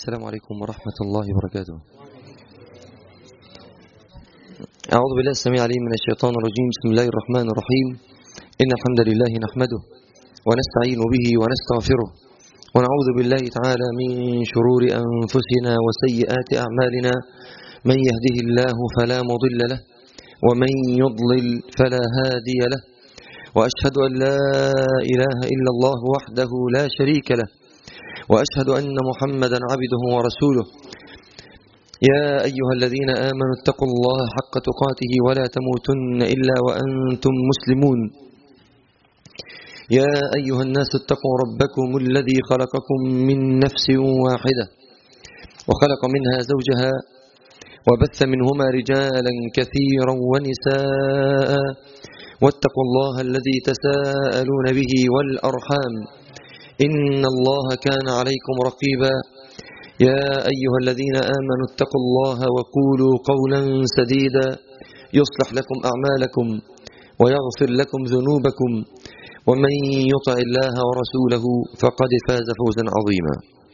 السلام عليكم ورحمة الله وبركاته أعوذ بالله السميع العليم من الشيطان الرجيم بسم الله الرحمن الرحيم إن الحمد لله نحمده ونستعين به ونستغفره ونعوذ بالله تعالى من شرور أنفسنا وسيئات أعمالنا من يهده الله فلا مضل له ومن يضلل فلا هادي له وأشهد أن لا إله إلا الله وحده لا شريك له وأشهد أن محمدا عبده ورسوله يا أيها الذين آمنوا اتقوا الله حق تقاته ولا تموتن إلا وأنتم مسلمون يا أيها الناس اتقوا ربكم الذي خلقكم من نفس واحدة وخلق منها زوجها وبث منهما رجالا كثيرا ونساء واتقوا الله الذي تساءلون به والأرحام إن الله كان عليكم رقيبا يا أيها الذين آمنوا اتقوا الله وقولوا قولا سديدا يصلح لكم أعمالكم ويغفر لكم ذنوبكم ومن يطع الله ورسوله فقد فاز فوزا عظيما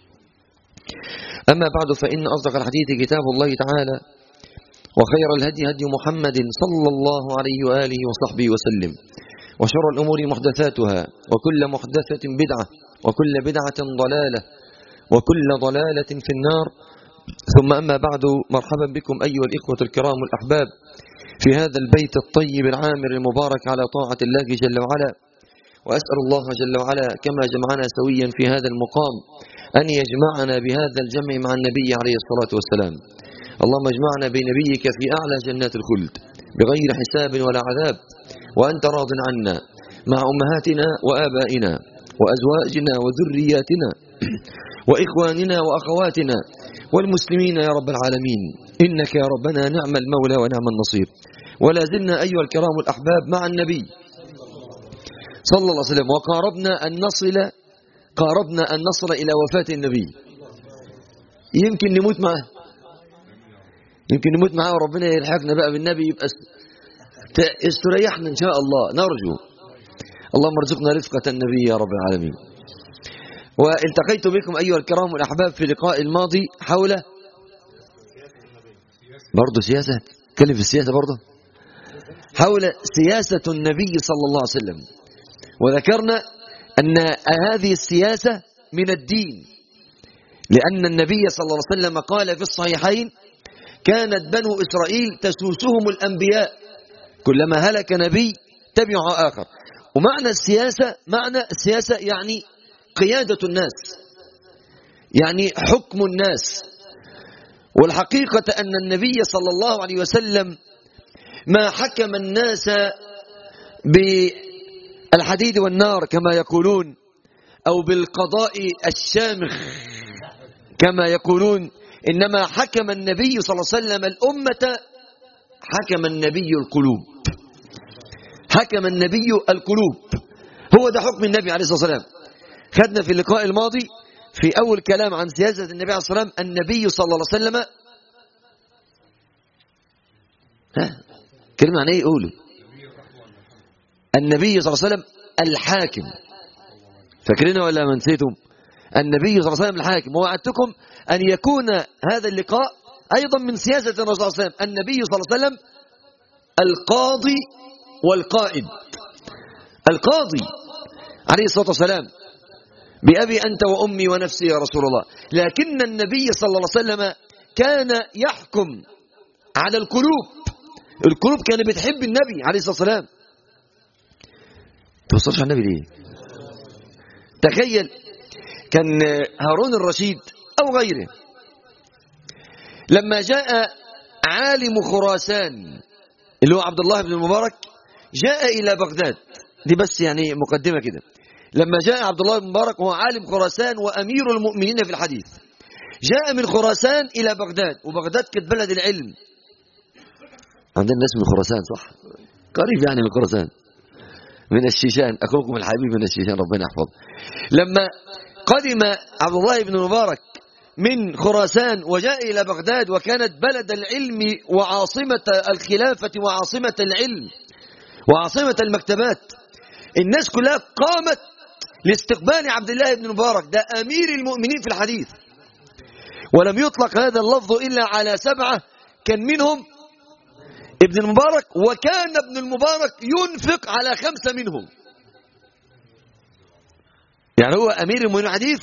أما بعد فإن أصدق الحديث كتاب الله تعالى وخير الهدي هدي محمد صلى الله عليه وآله وصحبه وسلم وشر الأمور محدثاتها وكل محدثة بدعة وكل بدعة ضلالة وكل ضلالة في النار ثم أما بعد مرحبا بكم أيها الإخوة الكرام الأحباب في هذا البيت الطيب العامر المبارك على طاعة الله جل وعلا وأسأل الله جل وعلا كما جمعنا سويا في هذا المقام أن يجمعنا بهذا الجمع مع النبي عليه الصلاة والسلام اللهم اجمعنا بنبيك في أعلى جنات الخلد بغير حساب ولا عذاب وأنت راض عنا مع أمهاتنا وآبائنا وأزواجنا وذرياتنا وإخواننا وأخواتنا والمسلمين يا رب العالمين إنك يا ربنا نعم المولى ونعم النصير ولا زلنا أيها الكرام الأحباب مع النبي صلى الله عليه وسلم وقاربنا أن نصل قاربنا أن نصل إلى وفاة النبي يمكن نموت معه يمكن نموت معه وربنا يلحقنا بقى بالنبي يبقى استريحنا إن شاء الله نرجو اللهم ارزقنا رفقة النبي يا رب العالمين والتقيت بكم أيها الكرام الأحباب في اللقاء الماضي حول برضه سياسة تكلم في السياسة برضه حول سياسة النبي صلى الله عليه وسلم وذكرنا أن هذه السياسة من الدين لأن النبي صلى الله عليه وسلم قال في الصحيحين كانت بنو إسرائيل تسوسهم الأنبياء كلما هلك نبي تبع آخر ومعنى السياسة معنى السياسة يعني قيادة الناس يعني حكم الناس والحقيقة أن النبي صلى الله عليه وسلم ما حكم الناس بالحديد والنار كما يقولون أو بالقضاء الشامخ كما يقولون إنما حكم النبي صلى الله عليه وسلم الأمة حكم النبي القلوب حكم النبي القلوب هو ده حكم النبي عليه الصلاة والسلام خدنا في اللقاء الماضي في أول كلام عن سياسة النبي عليه الصلاة والسلام النبي صلى الله عليه وسلم ها كلمة عن ايه يقولوا النبي صلى الله عليه وسلم الحاكم فاكرينه ولا ما نسيتم النبي صلى الله عليه وسلم الحاكم ووعدتكم أن يكون هذا اللقاء أيضا من سياسة الرسول صلى الله عليه وسلم النبي صلى الله عليه وسلم القاضي والقائد القاضي عليه الصلاة والسلام بأبي أنت وأمي ونفسي يا رسول الله لكن النبي صلى الله عليه وسلم كان يحكم على القلوب القلوب كانت بتحب النبي عليه الصلاة والسلام توصلش على النبي ليه تخيل كان هارون الرشيد أو غيره لما جاء عالم خراسان اللي هو عبد الله بن المبارك جاء إلى بغداد دي بس يعني مقدمة كده لما جاء عبد الله بن المبارك وهو عالم خراسان وأمير المؤمنين في الحديث جاء من خراسان إلى بغداد وبغداد كانت بلد العلم عندنا ناس من خراسان صح قريب يعني من خراسان من الشيشان أخوكم الحبيب من الشيشان ربنا يحفظه لما قدم عبد الله بن المبارك من خراسان وجاء إلى بغداد وكانت بلد العلم وعاصمة الخلافة وعاصمة العلم وعاصمة المكتبات الناس كلها قامت لاستقبال عبد الله بن المبارك ده أمير المؤمنين في الحديث ولم يطلق هذا اللفظ إلا على سبعة كان منهم ابن المبارك وكان ابن المبارك ينفق على خمسة منهم يعني هو أمير المؤمنين الحديث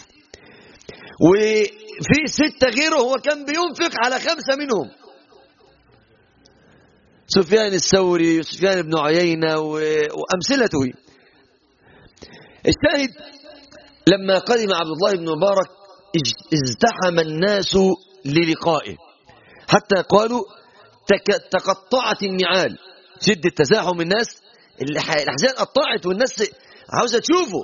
وفي ستة غيره هو كان بينفق على خمسة منهم سفيان الثوري وسفيان بن عيينة وأمثلته الشاهد لما قدم عبد الله بن مبارك ازدحم الناس للقائه حتى قالوا تقطعت النعال شدة تزاحم الناس الأحزان قطعت والناس عاوزة تشوفه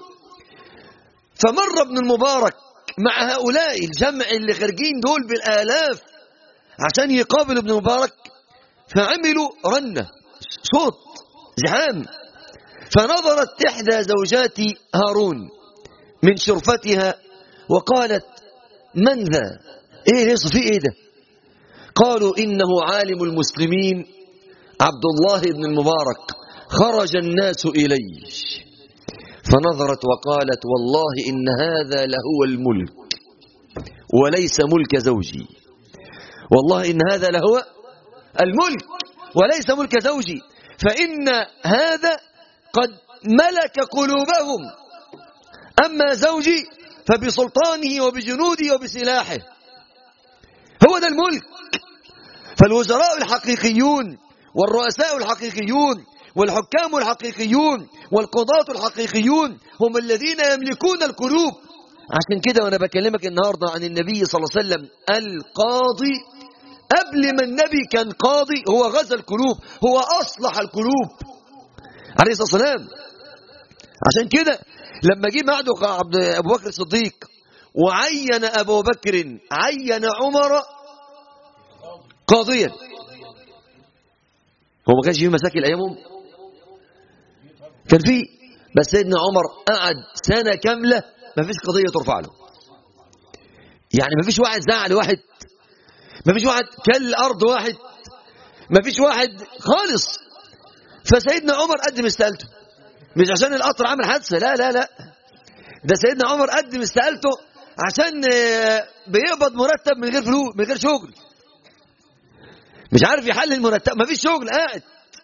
فمر ابن المبارك مع هؤلاء الجمع اللي خارجين دول بالآلاف عشان يقابلوا ابن المبارك فعملوا رنة صوت زحام فنظرت إحدى زوجات هارون من شرفتها وقالت من ذا ايه ليس في ايه ده قالوا انه عالم المسلمين عبد الله بن المبارك خرج الناس اليه فنظرت وقالت والله ان هذا لهو الملك وليس ملك زوجي والله ان هذا لهو الملك وليس ملك زوجي فان هذا قد ملك قلوبهم أما زوجي فبسلطانه وبجنوده وبسلاحه هو ده الملك فالوزراء الحقيقيون والرؤساء الحقيقيون والحكام الحقيقيون والقضاة الحقيقيون هم الذين يملكون القلوب عشان كده وانا بكلمك النهاردة عن النبي صلى الله عليه وسلم القاضي قبل ما النبي كان قاضي هو غزا القلوب هو أصلح القلوب عليه الصلاة والسلام عشان كده لما جه بعده أبو بكر الصديق وعين أبو بكر عين عمر قاضيا هو ما كانش فيه مساكن أيامهم كان فيه بس سيدنا عمر قعد سنة كاملة ما فيش قضية ترفع له يعني ما فيش واحد زعل واحد ما فيش واحد كل أرض واحد ما فيش واحد خالص فسيدنا عمر قدم استقالته مش عشان القطر عمل حادثة لا لا لا ده سيدنا عمر قدم استقالته عشان بيقبض مرتب من غير فلوس من غير شغل مش عارف يحل المرتب ما فيش شغل قاعد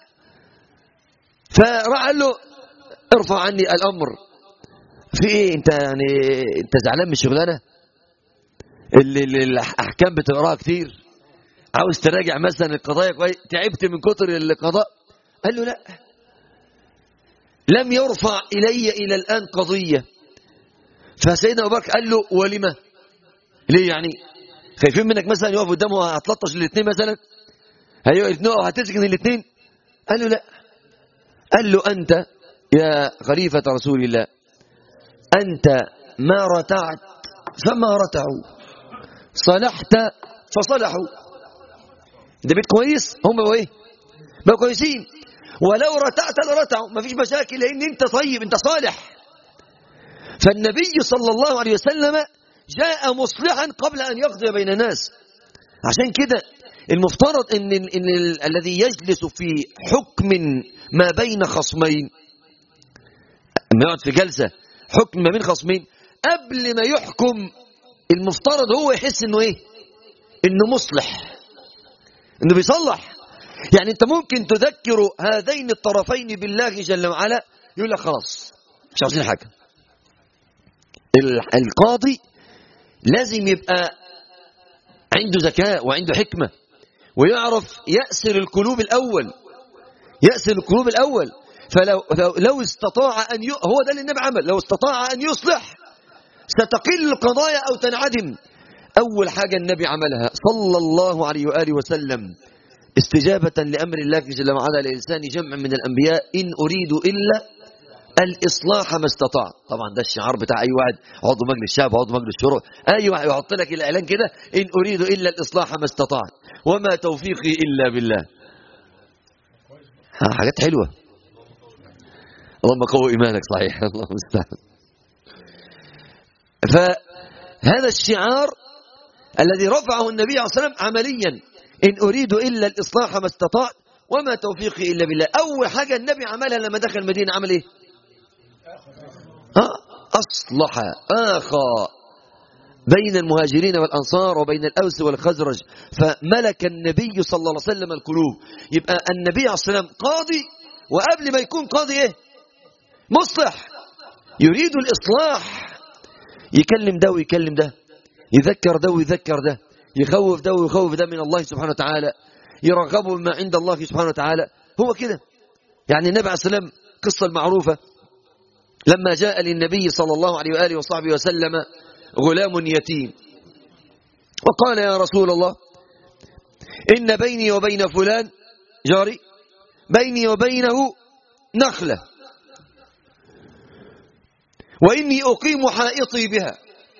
فراح قال له ارفع عني الامر في ايه انت يعني انت زعلان من الشغلانه اللي, اللي الاحكام بتقراها كتير عاوز تراجع مثلا القضايا كويس تعبت من كتر القضاء قال له لا لم يرفع إلي إلى الآن قضية فسيدنا أبو بكر قال له ولما ليه يعني خايفين منك مثلا يقف قدامه هتلطش الاثنين مثلا هتسجن الاثنين قال له لا قال له أنت يا خليفة رسول الله أنت ما رتعت فما رتعوا صلحت فصلحوا ده بيت كويس هم بقوا ايه بقوا كويسين ولو رتعت لرتعوا ما فيش مشاكل لان انت طيب انت صالح فالنبي صلى الله عليه وسلم جاء مصلحا قبل ان يقضي بين الناس عشان كده المفترض ان, إن, إن الذي يجلس في حكم ما بين خصمين لما يقعد في جلسه حكم ما بين خصمين قبل ما يحكم المفترض هو يحس انه ايه انه مصلح انه بيصلح يعني انت ممكن تذكر هذين الطرفين بالله جل وعلا يقول لك خلاص مش عاوزين حاجه القاضي لازم يبقى عنده ذكاء وعنده حكمه ويعرف يأسر القلوب الاول يأسر القلوب الاول فلو لو استطاع ان ي... هو ده اللي النبي عمل لو استطاع ان يصلح ستقل القضايا او تنعدم اول حاجه النبي عملها صلى الله عليه واله وسلم استجابة لأمر الله جل وعلا لإنسان جمع من الأنبياء إن أريد إلا الإصلاح ما استطاع طبعا ده الشعار بتاع أي واحد عضو مجلس الشعب عضو مجلس الشورى أي واحد يحط لك الإعلان كده إن أريد إلا الإصلاح ما استطاع وما توفيقي إلا بالله حاجات حلوة اللهم قوي إيمانك صحيح الله المستعان فهذا الشعار الذي رفعه النبي عليه الصلاة والسلام عمليا إن أريد إلا الإصلاح ما استطعت وما توفيقي إلا بالله أول حاجة النبي عملها لما دخل المدينة عمل إيه آه أصلح آخى بين المهاجرين والأنصار وبين الأوس والخزرج فملك النبي صلى الله عليه وسلم القلوب يبقى النبي عليه الصلاة والسلام قاضي وقبل ما يكون قاضي إيه مصلح يريد الإصلاح يكلم ده ويكلم ده يذكر ده ويذكر ده يخوف ده ويخوف ده من الله سبحانه وتعالى يرغبه بما عند الله سبحانه وتعالى هو كده يعني النبي عليه الصلاة والسلام قصة المعروفة لما جاء للنبي صلى الله عليه وآله وصحبه وسلم غلام يتيم وقال يا رسول الله إن بيني وبين فلان جاري بيني وبينه نخلة وإني أقيم حائطي بها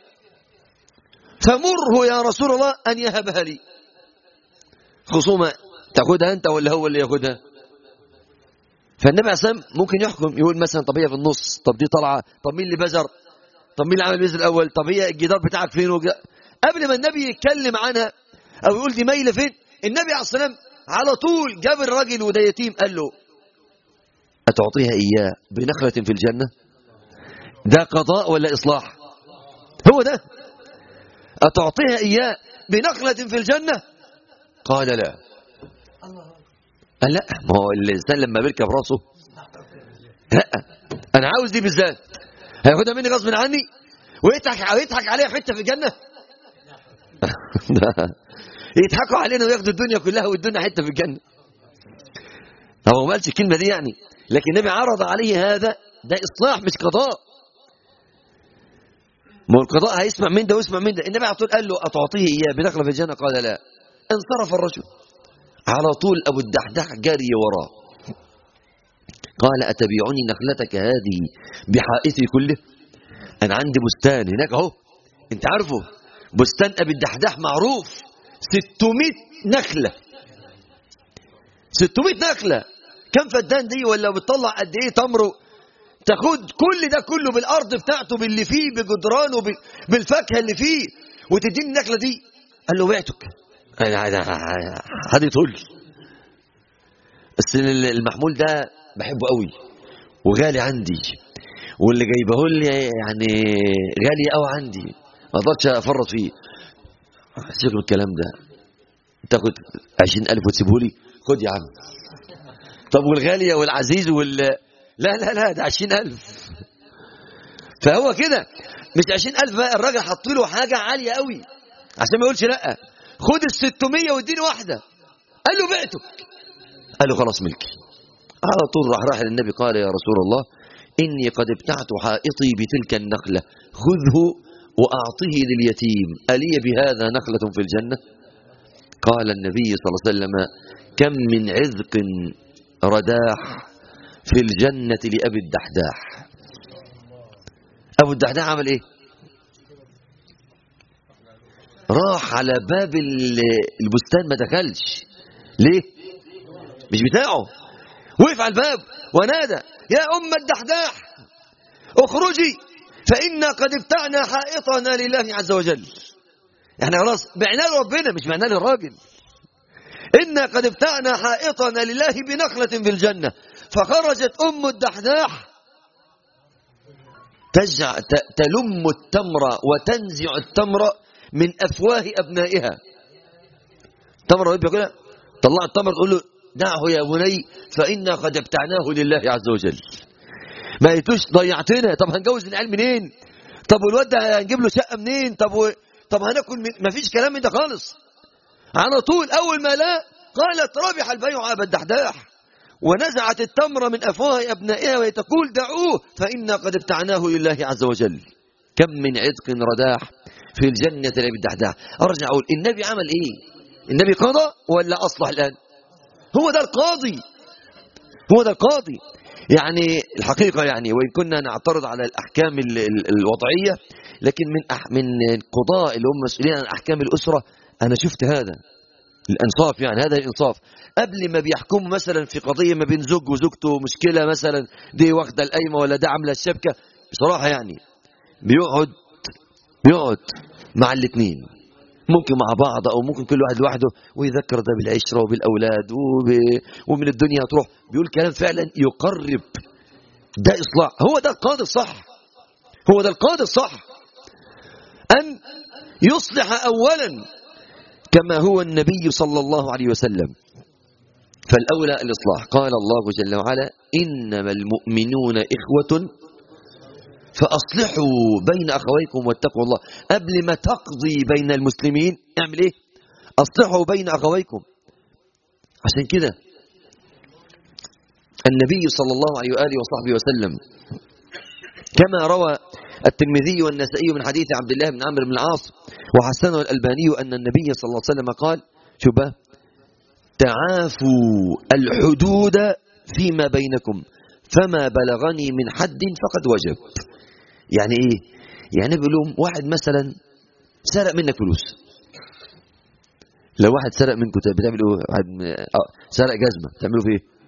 فمره يا رسول الله أن يهبها لي خصومة تاخدها أنت ولا هو اللي ياخدها فالنبي عليه الصلاة والسلام ممكن يحكم يقول مثلا طب هي في النص طب دي طالعة طب مين اللي بزر طب مين اللي عمل البذر الأول طب هي الجدار بتاعك فين وجا... قبل ما النبي يتكلم عنها أو يقول دي مايلة فين النبي عليه الصلاة والسلام على طول جاب الراجل وده يتيم قال له أتعطيها إياه بنخلة في الجنة ده قضاء ولا إصلاح هو ده أتعطيها إياه بنخلة في الجنة قال لا قال لا ما هو الإنسان لما بيركب راسه لا أنا عاوز دي بالذات هياخدها مني غصب عني ويضحك ويضحك عليها حتة في الجنة يضحكوا علينا وياخدوا الدنيا كلها والدنيا حتة في الجنة هو ما قالش الكلمة دي يعني لكن النبي عرض عليه هذا ده إصلاح مش قضاء ما هو القضاء هيسمع من ده ويسمع من ده النبي على طول قال له أتعطيه إياه بدخل في الجنة قال لا انصرف الرجل على طول أبو الدحدح جري وراه قال أتبيعني نخلتك هذه بحائطي كله أنا عندي بستان هناك أهو أنت عارفه بستان أبي الدحدح معروف 600 نخلة 600 نخلة كم فدان دي ولا بتطلع قد ايه تمر تاخد كل ده كله بالارض بتاعته باللي فيه بجدرانه بالفاكهه اللي فيه وتديني النخله دي قال له بعتك هذه طول بس المحمول ده بحبه قوي وغالي عندي واللي جايبه لي يعني غالي قوي عندي ما اقدرش افرط فيه سيبك من الكلام ده تاخد 20000 وتسيبه لي خد يا عم طب والغالية والعزيز وال لا لا لا ده 20000 فهو كده مش 20000 بقى الراجل حط له حاجة عالية قوي عشان ما يقولش لا خد ال 600 واديني واحدة قال له بعتك قال له خلاص ملكي على طول راح راح للنبي قال يا رسول الله إني قد ابتعت حائطي بتلك النخلة خذه وأعطه لليتيم ألي بهذا نخلة في الجنة قال النبي صلى الله عليه وسلم كم من عذق رداح في الجنة لأبي الدحداح أبو الدحداح عمل إيه راح على باب البستان ما دخلش ليه مش بتاعه وقف على الباب ونادى يا أم الدحداح اخرجي فإنا قد ابتعنا حائطنا لله عز وجل احنا خلاص بعنا لربنا مش بعنا للراجل إنا قد ابتعنا حائطنا لله بنخلة في الجنة فخرجت أم الدحداح تجع تلم التمر وتنزع التمر من أفواه أبنائها تمر ويبقى كده طلع التمر تقول له دعه يا بني فإنا قد ابتعناه لله عز وجل ما قلتوش ضيعتنا طب هنجوز العيال منين طب والواد ده هنجيب له شقه منين طب و... طب هناكل من... ما فيش كلام من ده خالص على طول اول ما لا قالت ربح البيع ابا الدحداح ونزعت التمر من افواه ابنائها وهي تقول دعوه فانا قد ابتعناه لله عز وجل كم من عتق رداح في الجنه لابي الدحداح ارجع اقول النبي عمل ايه النبي قضى ولا اصلح الان هو ده القاضي هو ده القاضي يعني الحقيقة يعني وإن كنا نعترض على الأحكام الوضعية لكن من أح من القضاء اللي هم مسؤولين عن أحكام الأسرة أنا شفت هذا الإنصاف يعني هذا الإنصاف قبل ما بيحكموا مثلا في قضية ما بين زوج وزوجته مشكلة مثلا دي واخدة القايمة ولا ده عاملة الشبكة بصراحة يعني بيقعد بيقعد مع الاثنين ممكن مع بعض او ممكن كل واحد لوحده ويذكر ده بالعشره وبالاولاد وب... ومن الدنيا تروح بيقول كلام فعلا يقرب ده اصلاح هو ده القاضي الصح هو ده القاضي الصح ان يصلح أولا كما هو النبي صلى الله عليه وسلم فالأولى الإصلاح قال الله جل وعلا إنما المؤمنون إخوة فأصلحوا بين أخويكم واتقوا الله قبل ما تقضي بين المسلمين اعمل إيه أصلحوا بين أخويكم عشان كده النبي صلى الله عليه وآله وصحبه وسلم كما روى الترمذي والنسائي من حديث عبد الله بن عمرو بن العاص وحسنه الألباني أن النبي صلى الله عليه وسلم قال شوف بقى تعافوا الحدود فيما بينكم فما بلغني من حد فقد وجب يعني ايه يعني بيقول لهم واحد مثلا سرق منك فلوس لو واحد سرق منكم بتعمل ايه واحد اه سرق جزمه تعملوا فيه ايه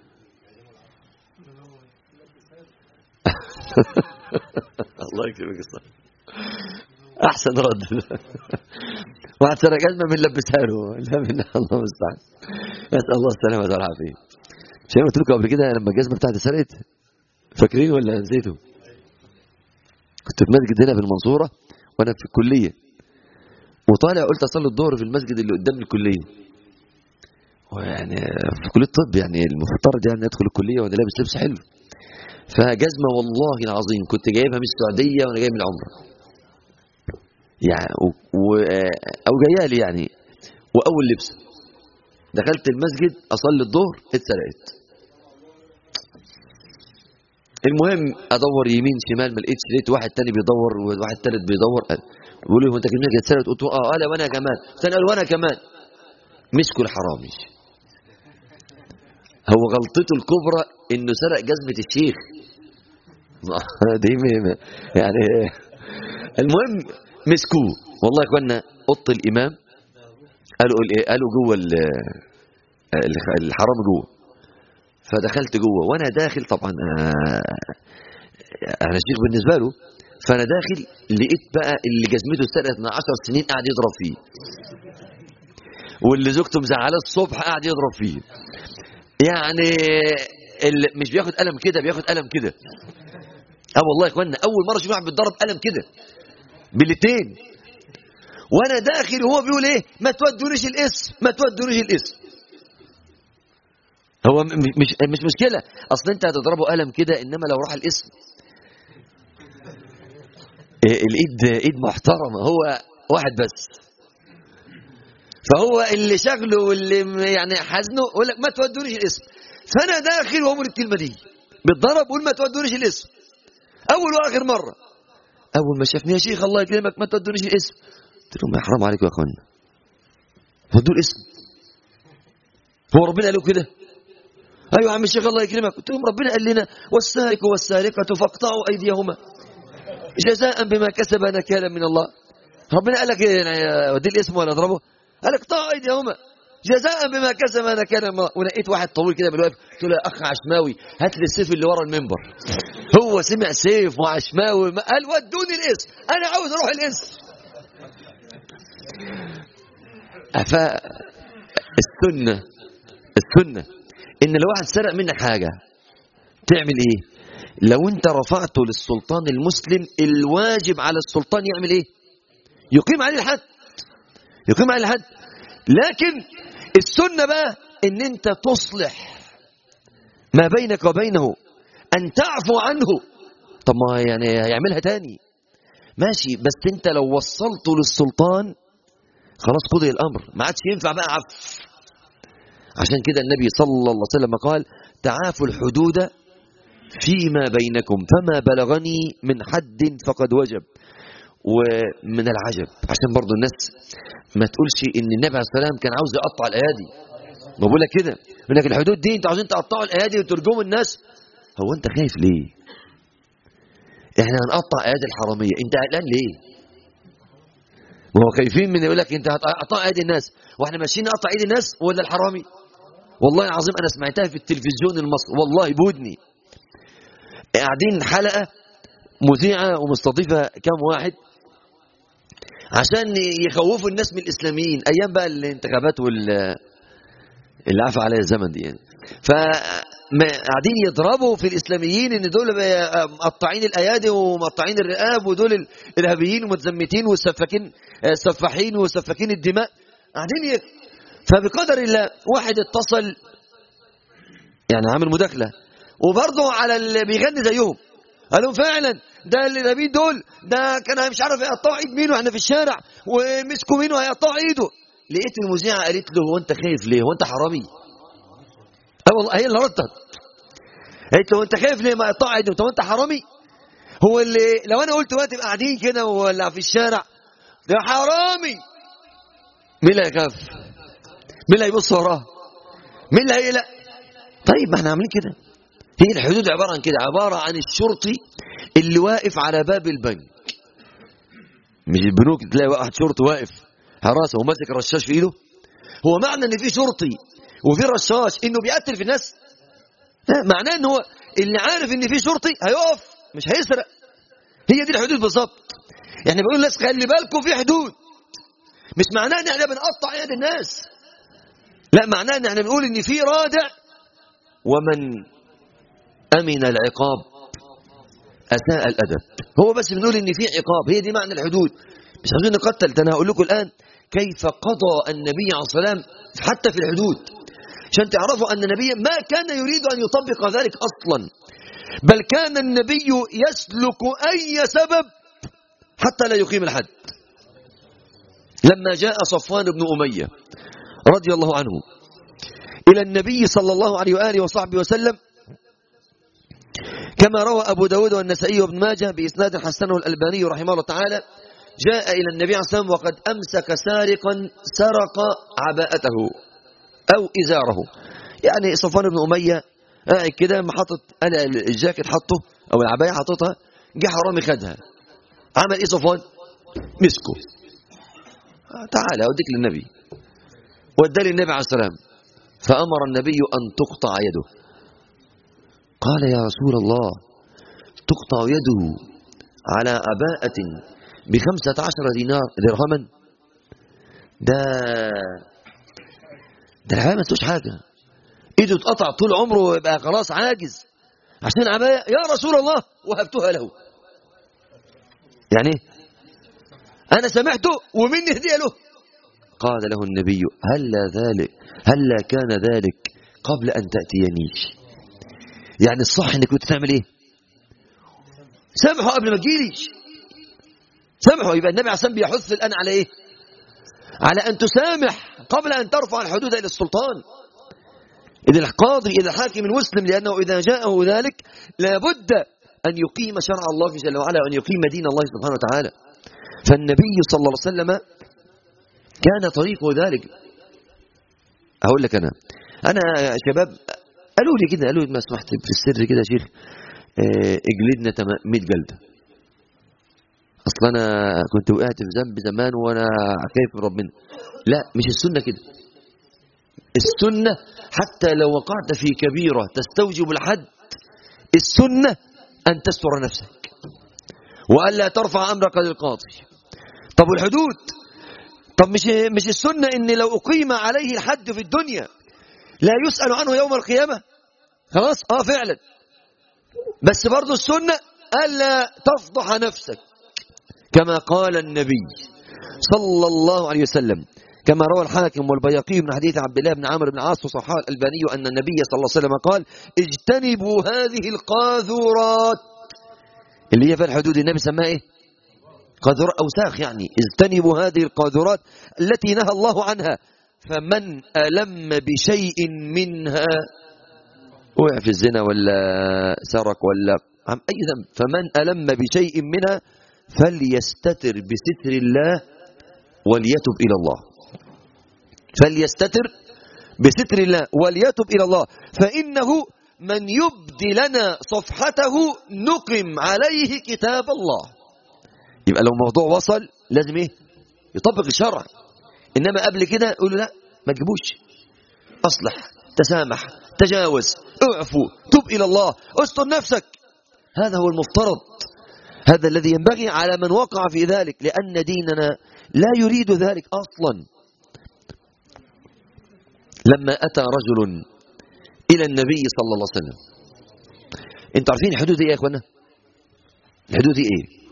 الله يكرمك الصح احسن رد واحد سرق جزمه من لبسها له لا من الله المستعان نسال الله السلامه والعافيه شيء قلت لكم قبل كده لما الجزمه بتاعتي سرقت فاكرين ولا نسيتوا كنت في مسجد هنا في المنصوره وانا في الكليه وطالع قلت اصلي الظهر في المسجد اللي قدام الكليه ويعني في كليه الطب يعني المفترض يعني ادخل الكليه وانا لابس لبس حلو فجزمه والله العظيم كنت جايبها من السعوديه وانا جاي من العمره يعني و... و... او جايه لي يعني واول لبس دخلت المسجد اصلي الظهر اتسرقت المهم ادور يمين شمال ما لقيتش لقيت واحد تاني بيدور وواحد تالت بيدور بيقول لي هو انت كلمتك اتسرقت قلت له اه قال وانا كمان ثاني قال وانا كمان مسكوا الحرامي هو غلطته الكبرى انه سرق جزمه الشيخ دي يعني المهم مسكوه والله يا اخوانا اوضه الامام قالوا قالوا جوه الحرام جوه فدخلت جوه وانا داخل طبعا انا شيخ بالنسبه له فانا داخل لقيت بقى اللي جزمته اتسرقت من 10 سنين قاعد يضرب فيه واللي زوجته مزعلاه الصبح قاعد يضرب فيه يعني اللي مش بياخد قلم كده بياخد قلم كده اه والله يا اخوانا اول مره اشوف واحد بيتضرب قلم كده بالاثنين وانا داخل وهو بيقول ايه ما تودونيش الاسم ما تودونيش الاسم هو مش مش مشكله اصل انت هتضربه قلم كده انما لو راح الاسم الايد ايد محترمه هو واحد بس فهو اللي شغله واللي يعني حزنه يقول لك ما تودونيش الاسم فانا داخل وامر الكلمه دي بالضرب قول ما تودونيش الاسم اول واخر مره اول ما شافني يا شيخ الله يكرمك ما تودونيش الاسم قلت لهم يا حرام عليكم يا اخوانا ودوا الاسم هو ربنا قال له كده ايوه يا عم الشيخ الله يكرمك قلت لهم ربنا قال لنا والسارق والسارقه فاقطعوا ايديهما جزاء بما كسب نكالا من الله ربنا قال لك يعني ودي الاسم ولا اضربه قال لك اقطعوا ايديهما جزاء بما كسب نكالا من الله ولقيت واحد طويل كده بالواقف قلت له يا اخ عشماوي هات لي السيف اللي ورا المنبر هو سمع سيف وعشماوي قال ودوني الاسم انا عاوز اروح الاسم فالسنه السنه ان لو واحد سرق منك حاجه تعمل ايه لو انت رفعته للسلطان المسلم الواجب على السلطان يعمل ايه يقيم عليه الحد يقيم عليه الحد لكن السنه بقى ان انت تصلح ما بينك وبينه ان تعفو عنه طب ما يعني هيعملها تاني ماشي بس انت لو وصلته للسلطان خلاص قضي الامر ما عادش ينفع بقى عفو عشان كده النبي صلى الله عليه وسلم قال تعافوا الحدود فيما بينكم فما بلغني من حد فقد وجب ومن العجب عشان برضو الناس ما تقولش ان النبي عليه السلام كان عاوز يقطع الايادي ما بقول لك كده يقول لك الحدود دي انتوا عاوزين تقطعوا الايادي وترجموا الناس هو انت خايف ليه احنا هنقطع ايادي الحراميه انت قلقان ليه ما هو خايفين من يقول لك انت هتقطع ايدي الناس واحنا ماشيين نقطع ايدي الناس ولا الحرامي والله العظيم انا سمعتها في التلفزيون المصري والله بودني قاعدين حلقه مذيعه ومستضيفه كم واحد عشان يخوفوا الناس من الاسلاميين ايام بقى الانتخابات وال اللي عفى عليها الزمن دي يعني قاعدين يضربوا في الاسلاميين ان دول مقطعين الايادي ومقطعين الرقاب ودول الارهابيين ومتزمتين والسفاكين السفاحين وسفاكين الدماء قاعدين ي... فبقدر الله واحد اتصل يعني عامل مداخله وبرضه على اللي بيغني زيهم قالوا فعلا ده الارهابيين دول ده كان مش عارف يقطعوا ايد مين واحنا في الشارع ومسكوا مين وهيقطعوا ايده لقيت المذيعه قالت له هو انت خايف ليه هو انت حرامي اه والله هي اللي ردت قالت له انت خايف ليه ما يقطع ايده طب انت حرامي هو اللي لو انا قلت وقت تبقى قاعدين كده ولا في الشارع ده حرامي مين اللي هيخاف مين اللي هيبص وراه مين اللي هيقلق طيب ما احنا عاملين كده هي الحدود عباره عن كده عباره عن الشرطي اللي واقف على باب البنك مش البنوك تلاقي واحد شرطي واقف حراسه وماسك رشاش في ايده هو معنى ان في شرطي وفي رشاش انه بيقتل في الناس معناه ان هو اللي عارف ان في شرطي هيقف مش هيسرق هي دي الحدود بالظبط يعني بقول للناس خلي بالكم في حدود مش معناه ان احنا بنقطع يد الناس لا معناه ان احنا بنقول ان في رادع ومن امن العقاب اساء الادب هو بس بنقول ان في عقاب هي دي معنى الحدود مش عايزين نقتل ده انا هقول لكم الان كيف قضى النبي عليه الصلاه والسلام حتى في الحدود عشان تعرفوا أن النبي ما كان يريد أن يطبق ذلك أصلا بل كان النبي يسلك أي سبب حتى لا يقيم الحد لما جاء صفوان بن أمية رضي الله عنه إلى النبي صلى الله عليه وآله وصحبه وسلم كما روى أبو داود والنسائي وابن ماجه بإسناد حسنه الألباني رحمه الله تعالى جاء إلى النبي عليه الصلاة والسلام وقد أمسك سارقا سرق عباءته أو إزاره يعني صفوان بن أمية قاعد كده ما حاطط أنا الجاكيت حطه أو العباية حاططها جه حرامي خدها عمل إيه صفوان؟ مسكه تعالى أوديك للنبي ودى للنبي عليه السلام فأمر النبي أن تقطع يده قال يا رسول الله تقطع يده على أباءة بخمسة عشر دينار درهما ده ده العباية ما تسوش حاجة ايده اتقطع طول عمره ويبقى خلاص عاجز عشان عباية يا رسول الله وهبتها له يعني ايه انا سمعته ومني هدية له قال له النبي هلا ذلك هلا كان ذلك قبل ان تأتينيش يعني الصح انك كنت تعمل ايه سامحه قبل ما تجيليش سامحه يبقى النبي عليه الصلاه بيحث الان على ايه على ان تسامح قبل ان ترفع الحدود الى السلطان اذا القاضي اذا الحاكم المسلم لانه اذا جاءه ذلك لابد ان يقيم شرع الله جل وعلا وان يقيم دين الله سبحانه وتعالى فالنبي صلى الله عليه وسلم كان طريقه ذلك اقول لك انا انا يا شباب قالوا لي كده قالوا لي ما سمحت في السر كده يا شيخ اه اجلدنا 100 جلده اصل انا كنت وقعت في ذنب زمان وانا خايف من ربنا لا مش السنه كده السنه حتى لو وقعت في كبيره تستوجب الحد السنه ان تستر نفسك والا ترفع امرك للقاضي طب والحدود طب مش مش السنه ان لو اقيم عليه الحد في الدنيا لا يسال عنه يوم القيامه خلاص اه فعلا بس برضه السنه الا تفضح نفسك كما قال النبي صلى الله عليه وسلم كما روى الحاكم والبياقي من حديث عبد الله بن عمرو بن عاص وصححه الألباني أن النبي صلى الله عليه وسلم قال اجتنبوا هذه القاذورات اللي هي في الحدود النبي سماها ايه قاذورات أوساخ يعني اجتنبوا هذه القاذورات التي نهى الله عنها فمن ألم بشيء منها وقع في الزنا ولا سرق ولا عم أي ذنب فمن ألم بشيء منها فليستتر بستر الله وليتب إلى الله فليستتر بستر الله وليتب إلى الله فإنه من يبدي لنا صفحته نقم عليه كتاب الله يبقى لو الموضوع وصل لازم ايه يطبق الشرع انما قبل كده يقول لا ما تجيبوش اصلح تسامح تجاوز اعفو تب الى الله استر نفسك هذا هو المفترض هذا الذي ينبغي على من وقع في ذلك لأن ديننا لا يريد ذلك أصلا لما أتى رجل إلى النبي صلى الله عليه وسلم انتوا عارفين الحدود ايه يا اخوانا الحدود ايه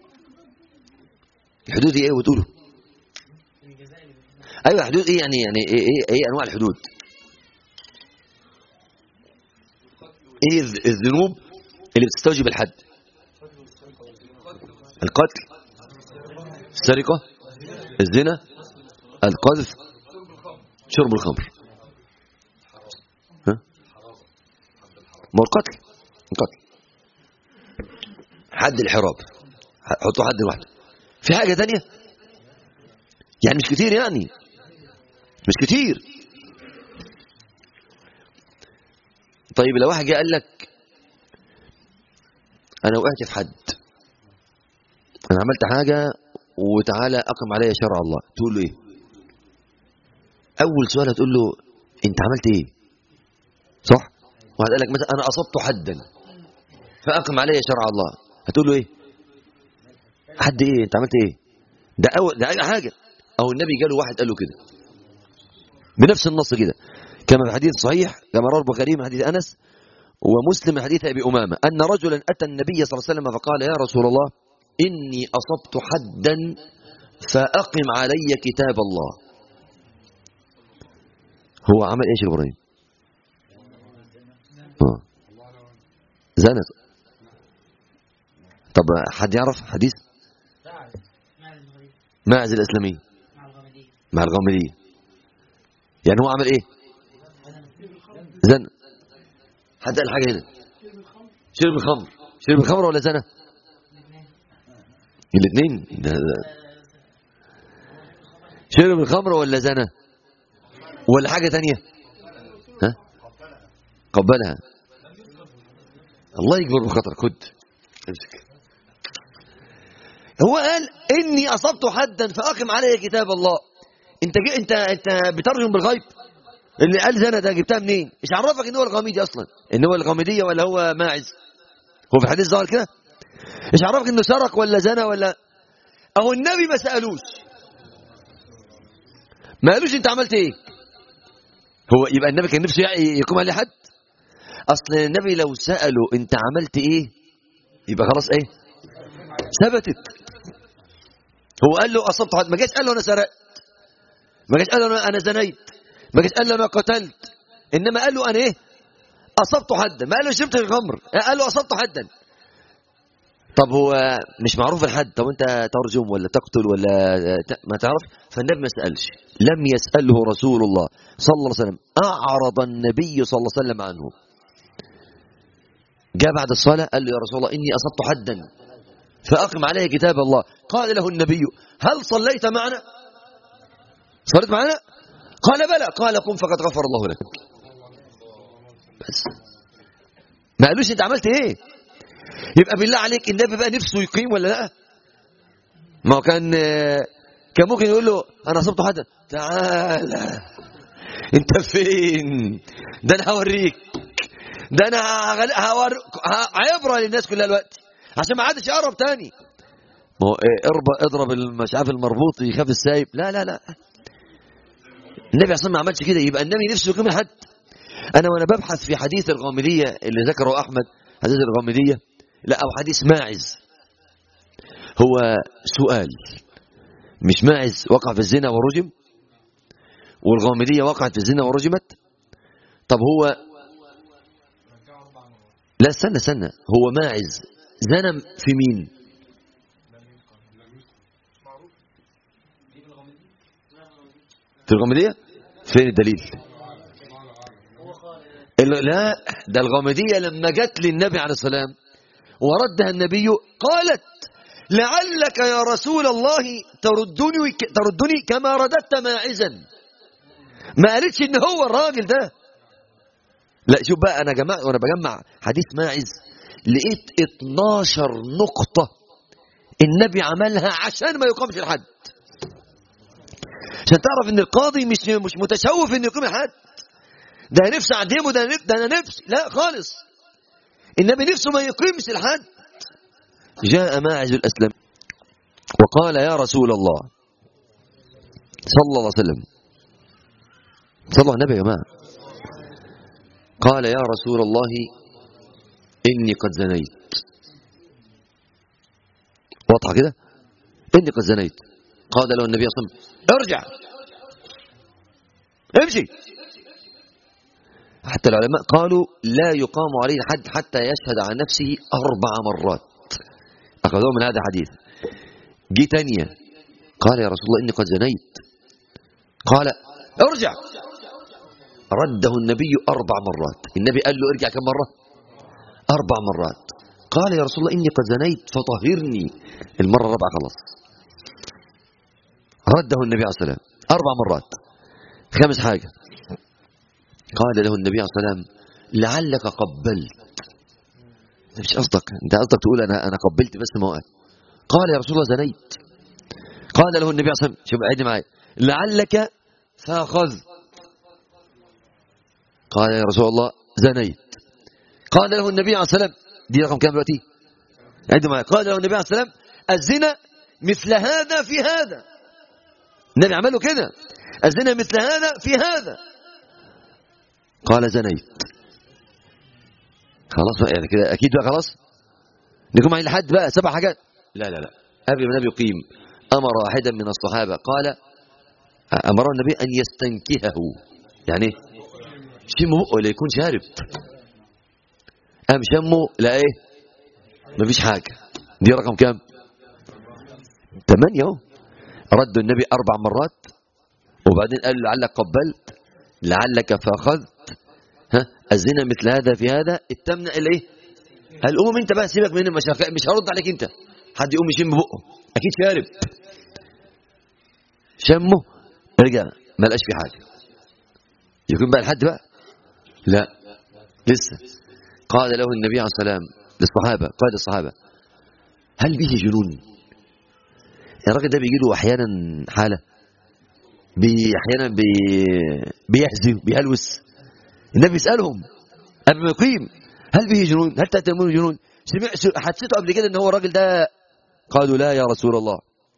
الحدود ايه وتقولوا ايوه حدود ايه يعني يعني ايه, إيه, إيه انواع الحدود ايه الذنوب اللي بتستوجب الحد القتل السرقة الزنا القذف شرب الخمر ها ما هو القتل القتل حد الحراب حطوا حد لوحده في حاجة تانية يعني مش كتير يعني مش كتير طيب لو واحد جه قال لك انا وقعت في حد انا عملت حاجة وتعالى اقم عليا شرع الله تقول له ايه اول سؤال هتقول له انت عملت ايه صح واحد قال لك مثلا انا اصبت حدا فاقم عليا شرع الله هتقول له ايه حد ايه انت عملت ايه ده اول ده اي حاجه او النبي جاله واحد قال له كده بنفس النص كده كما في حديث صحيح كما رواه البخاري من حديث انس ومسلم من حديث ابي امامه ان رجلا اتى النبي صلى الله عليه وسلم فقال يا رسول الله اني اصبت حدا فاقم علي كتاب الله هو عمل ايش ابراهيم آه. زنت طب حد يعرف حديث ماعز الاسلامي مع الغامدية يعني هو عمل ايه زن حد قال حاجه هنا شرب الخمر شرب الخمر ولا زنا الاثنين شرب الخمر ولا زنا ولا حاجه تانية ها قبلها الله يكبر بخاطرك خد امسك هو قال اني اصبت حدا فاقم علي كتاب الله انت جي انت انت بترجم بالغيب اللي قال زنا ده جبتها منين مش عرفك ان هو الغامدي اصلا ان هو الغامديه ولا هو ماعز هو في الحديث ظهر كده مش عرفك انه سرق ولا زنا ولا اهو النبي ما سالوش ما قالوش انت عملت ايه هو يبقى النبي كان نفسه يقوم عليه حد اصل النبي لو ساله انت عملت ايه يبقى خلاص ايه ثبتت هو قال له اصبت حد ما جاش قال له انا سرقت ما جاش قال له انا زنيت ما جاش قال له انا قتلت انما قال له انا ايه اصبت حدا ما قال له شربت الخمر قال له اصبت حدا طب هو مش معروف الحد طب انت ترجم ولا تقتل ولا ما تعرف فالنبي ما سالش لم يساله رسول الله صلى الله عليه وسلم اعرض النبي صلى الله عليه وسلم عنه جاء بعد الصلاه قال له يا رسول الله اني اصبت حدا فاقم عليه كتاب الله قال له النبي هل صليت معنا صليت معنا قال بلى قال قم فقد غفر الله لك بس ما قالوش انت عملت ايه يبقى بالله عليك النبي بقى نفسه يقيم ولا لا ما هو كان كان ممكن يقول له انا صبت حدا تعالى انت فين ده انا هوريك ده انا هور عبره للناس كلها الوقت عشان ما حدش يقرب تاني ما هو ايه اضرب مش عارف المربوط يخاف السايب لا لا لا النبي اصلا ما عملش كده يبقى النبي نفسه يقيم الحد انا وانا ببحث في حديث الغامديه اللي ذكره احمد حديث الغامديه لا او حديث ماعز هو سؤال مش ماعز وقع في الزنا ورجم والغامديه وقعت في الزنا ورجمت طب هو لا استنى استنى هو ماعز زنى في مين في الغامدية فين الدليل لا ده الغامدية لما جت للنبي عليه السلام وردها النبي قالت لعلك يا رسول الله تردني تردني كما رددت ماعزا ما قالتش ان هو الراجل ده لا شوف بقى انا جمع وانا بجمع حديث ماعز لقيت 12 نقطة النبي عملها عشان ما يقامش الحد عشان تعرف ان القاضي مش مش متشوف انه يقيم الحد ده نفسي اعدمه ده نفسي ده انا نفسي لا خالص النبي نفسه ما يقيمش الحد جاء ماعز الاسلم وقال يا رسول الله صلى الله عليه وسلم صلى على النبي يا جماعه قال يا رسول الله إني قد زنيت واضحة كده إني قد زنيت قال له النبي صلى الله عليه وسلم ارجع امشي حتى العلماء قالوا لا يقام عليه الحد حتى يشهد عن نفسه أربع مرات أخذوه من هذا الحديث جي تانية قال يا رسول الله إني قد زنيت قال ارجع رده النبي أربع مرات النبي قال له ارجع كم مرة أربع مرات قال يا رسول الله إني قد زنيت فطهرني المرة الرابعة خلاص رده النبي عليه الصلاة والسلام أربع مرات خامس حاجة قال له النبي عليه الصلاة والسلام لعلك قبلت ده مش قصدك انت قصدك تقول انا انا قبلت بس ما وقت قال يا رسول الله زنيت قال له النبي عليه الصلاه والسلام شوف عيد معايا لعلك فاخذت قال يا رسول الله زنيت قال له النبي عليه الصلاه والسلام دي رقم كام دلوقتي عيد معايا قال له النبي عليه الصلاه والسلام الزنا مثل هذا في هذا النبي عمله كده الزنا مثل هذا في هذا قال زنيت خلاص بقى يعني كده اكيد بقى خلاص نقوم على الحد بقى سبع حاجات لا لا لا قبل ما النبي يقيم امر واحدا من الصحابه قال امر النبي ان يستنكهه يعني ايه شمه بقه لا يكون شارب قام شمه لا ايه مفيش حاجه دي رقم كام ثمانية اهو رد النبي اربع مرات وبعدين قال له لعلك قبلت لعلك فاخذت ها الزنا مثل هذا في هذا التمنع الايه هل قوم انت بقى سيبك من المشاكل مش هرد عليك انت حد يقوم يشم بقه اكيد شارب شمه رجع ما لقاش في حاجه يكون بقى لحد بقى لا لسه قال له النبي عليه السلام للصحابه قال للصحابه هل به جنون الراجل ده بيجي له احيانا حاله بي احيانا بي بيحزن بيهلوس النبي يسالهم قبل ما يقيم هل به جنون هل تأتمون جنون سمع حسيته قبل كده ان هو الراجل ده قالوا لا يا رسول الله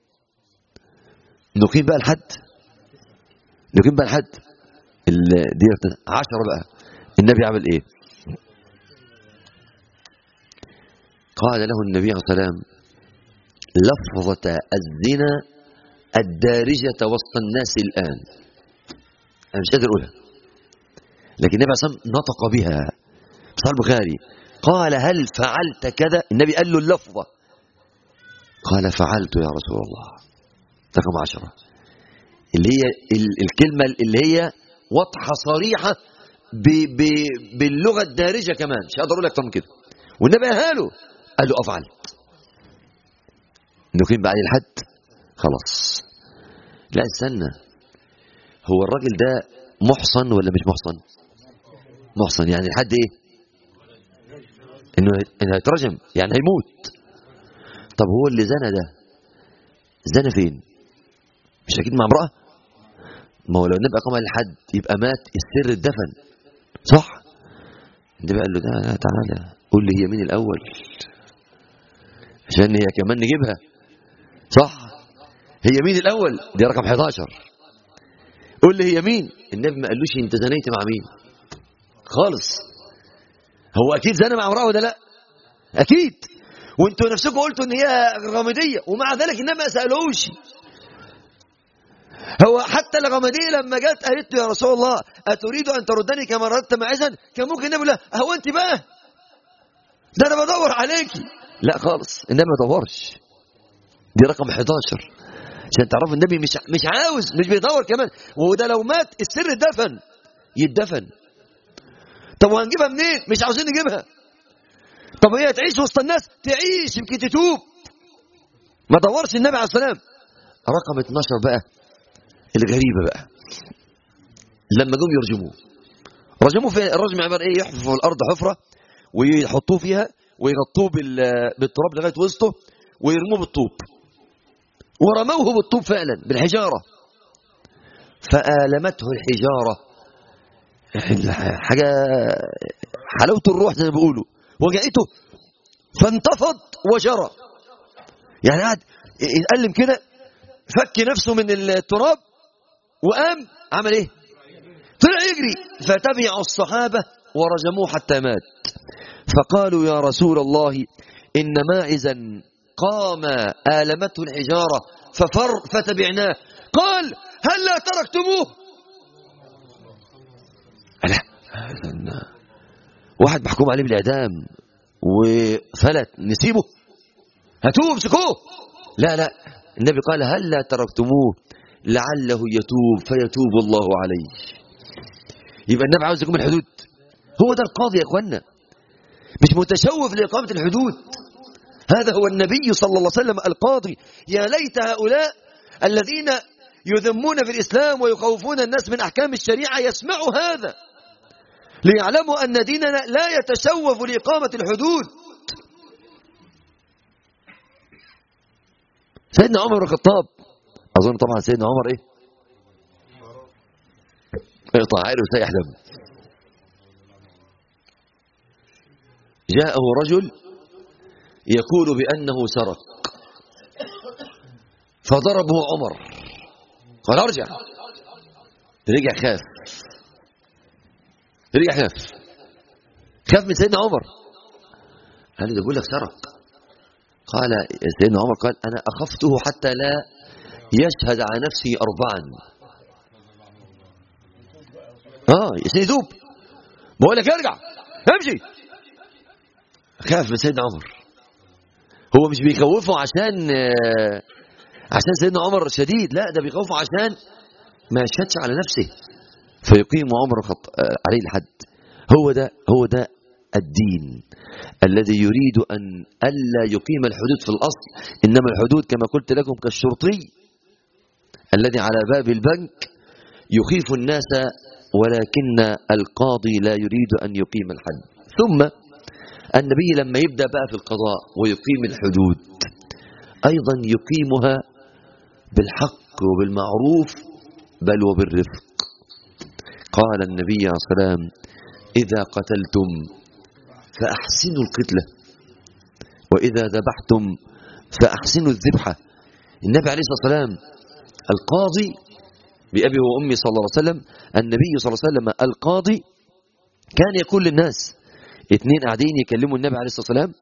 نقيم بقى الحد نقيم بقى الحد دي عشرة بقى النبي عمل ايه قال له النبي عليه الصلاة والسلام لفظة الزنا الدارجة وسط الناس الآن أنا مش قادر أقولها لكن النبي عليه الصلاة والسلام نطق بها صحيح البخاري قال هل فعلت كذا النبي قال له اللفظة قال فعلت يا رسول الله رقم عشرة اللي هي الكلمة اللي هي واضحة صريحة ب ب باللغة الدارجة كمان مش هقدر أقول أكتر من كده والنبي قاله قال له أفعل نقيم بعد الحد خلاص لا استنى هو الراجل ده محصن ولا مش محصن محصن يعني الحد ايه انه انه هيترجم يعني هيموت طب هو اللي زنى ده زنى فين مش اكيد مع امراه ما هو لو النبي قام الحد يبقى مات السر اتدفن صح النبي قال له ده تعالى قول لي هي مين الاول عشان هي كمان نجيبها صح هي مين الاول دي رقم 11 قول لي هي مين النبي ما قالوش انت زنيت مع مين خالص هو اكيد زنى مع امراه ولا لا اكيد وانتوا نفسكم قلتوا ان هي غامديه ومع ذلك النبي ما سالوش هو حتى الغامديه لما جت قالت له يا رسول الله اتريد ان تردني كما ردت معزا كان ممكن النبي لا هو انت بقى ده انا بدور عليكي لا خالص النبي ما دورش دي رقم 11 عشان تعرفوا النبي مش مش عاوز مش بيدور كمان وده لو مات السر اتدفن يتدفن طب وهنجيبها منين مش عاوزين نجيبها طب هي تعيش وسط الناس تعيش يمكن تتوب ما دورش النبي عليه السلام رقم 12 بقى الغريبة بقى لما جم يرجموه رجموه في الرجم عبارة ايه يحفروا الارض حفرة ويحطوه فيها ويغطوه بالتراب لغاية وسطه ويرموه بالطوب ورموه بالطوب فعلا بالحجارة فآلمته الحجارة حاجة حلاوة الروح زي ما بيقولوا وجعته فانتفض وجرى يعني قعد يتألم كده فك نفسه من التراب وقام عمل ايه طلع يجري فتبع الصحابة ورجموه حتى مات فقالوا يا رسول الله إن ماعزا قام آلمته الحجارة ففر فتبعناه قال هل لا تركتموه لا واحد محكوم عليه بالإعدام وفلت نسيبه هاتوه امسكوه لا لا النبي قال هل لا تركتموه لعله يتوب فيتوب الله عليه يبقى النبي عاوز يقوم الحدود هو ده القاضي يا اخوانا مش متشوف لإقامة الحدود هذا هو النبي صلى الله عليه وسلم القاضي يا ليت هؤلاء الذين يذمون في الإسلام ويخوفون الناس من أحكام الشريعة يسمعوا هذا ليعلموا أن ديننا لا يتشوف لإقامة الحدود سيدنا عمر بن الخطاب أظن طبعا سيدنا عمر إيه اقطع عينه وسيح دم جاءه رجل يقول بأنه سرق فضربه عمر قال ارجع رجع خاف رجع خاف خاف من سيدنا عمر قال له بيقول لك سرق قال سيدنا عمر قال انا اخفته حتى لا يشهد على نفسه اربعا اه يسيدوب بقول لك ارجع امشي خاف من سيدنا عمر هو مش بيخوفه عشان عشان سيدنا عمر شديد لا ده بيخوفه عشان ما يشهدش على نفسه فيقيم عمر خط... عليه الحد هو ده هو ده الدين الذي يريد أن ألا يقيم الحدود في الأصل إنما الحدود كما قلت لكم كالشرطي الذي على باب البنك يخيف الناس ولكن القاضي لا يريد أن يقيم الحد ثم النبي لما يبدأ بقى في القضاء ويقيم الحدود أيضا يقيمها بالحق وبالمعروف بل وبالرفق قال النبي عليه الصلاة والسلام إذا قتلتم فأحسنوا القتلة وإذا ذبحتم فأحسنوا الذبحة النبي عليه الصلاة والسلام القاضي بأبي وأمي صلى الله عليه وسلم النبي صلى الله عليه وسلم القاضي كان يقول للناس اثنين قاعدين يكلموا النبي عليه الصلاة والسلام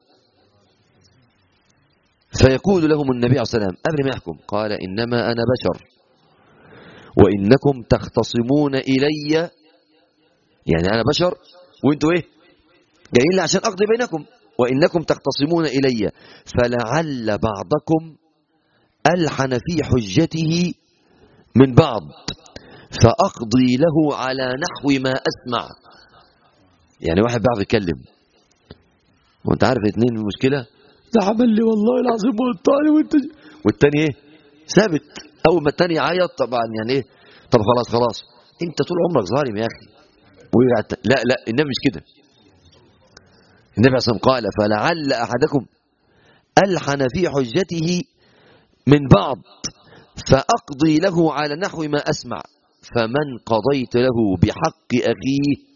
فيقول لهم النبي عليه الصلاة والسلام قبل ما يحكم قال إنما أنا بشر وإنكم تختصمون إلي يعني أنا بشر وانتوا إيه جايين لي عشان أقضي بينكم وإنكم تختصمون إلي فلعل بعضكم ألحن في حجته من بعض فأقضي له على نحو ما أسمع يعني واحد بيعرف يتكلم وانت عارف الاثنين المشكلة ده عمل لي والله العظيم والطالي وانت والتاني ايه ثابت اول ما التاني يعيط طبعا يعني ايه طب خلاص خلاص انت طول عمرك ظالم يا اخي لا لا النبي مش كده النبي صلى الله عليه وسلم قال فلعل احدكم الحن في حجته من بعض فاقضي له على نحو ما اسمع فمن قضيت له بحق اخيه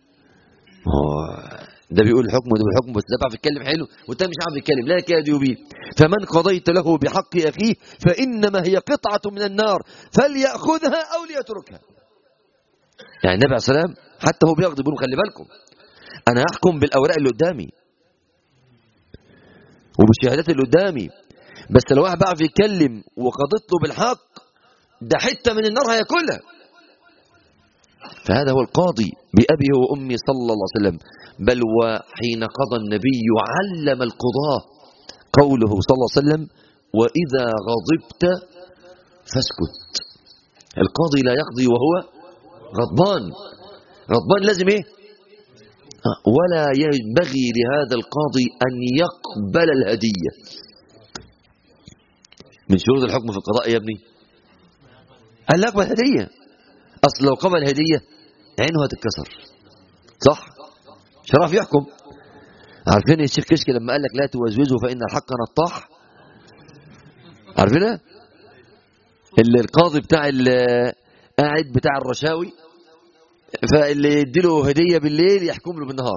ده بيقول الحكم وده بالحكم بس ده بيعرف يتكلم حلو والتاني مش عارف يتكلم لا يكاد يبين فمن قضيت له بحق اخيه فانما هي قطعه من النار فلياخذها او ليتركها يعني النبي عليه السلام حتى هو بيقضي بيقول خلي بالكم انا احكم بالاوراق اللي قدامي وبالشهادات اللي قدامي بس لو واحد بيعرف يتكلم وقضيت له بالحق ده حته من النار هياكلها فهذا هو القاضي بأبي وأمي صلى الله عليه وسلم بل وحين قضى النبي علم القضاة قوله صلى الله عليه وسلم وإذا غضبت فاسكت القاضي لا يقضي وهو غضبان غضبان لازم ايه ولا ينبغي لهذا القاضي أن يقبل الهدية من شروط الحكم في القضاء يا ابني قال لا يقبل هدية أصل لو قبل هدية عينه هتتكسر صح شرف يحكم عارفين الشيخ كشكي لما قال لك لا توزوزه فإن الحق نطاح عارفينها اللي القاضي بتاع قاعد بتاع الرشاوي فاللي يديله هدية بالليل يحكم له بالنهار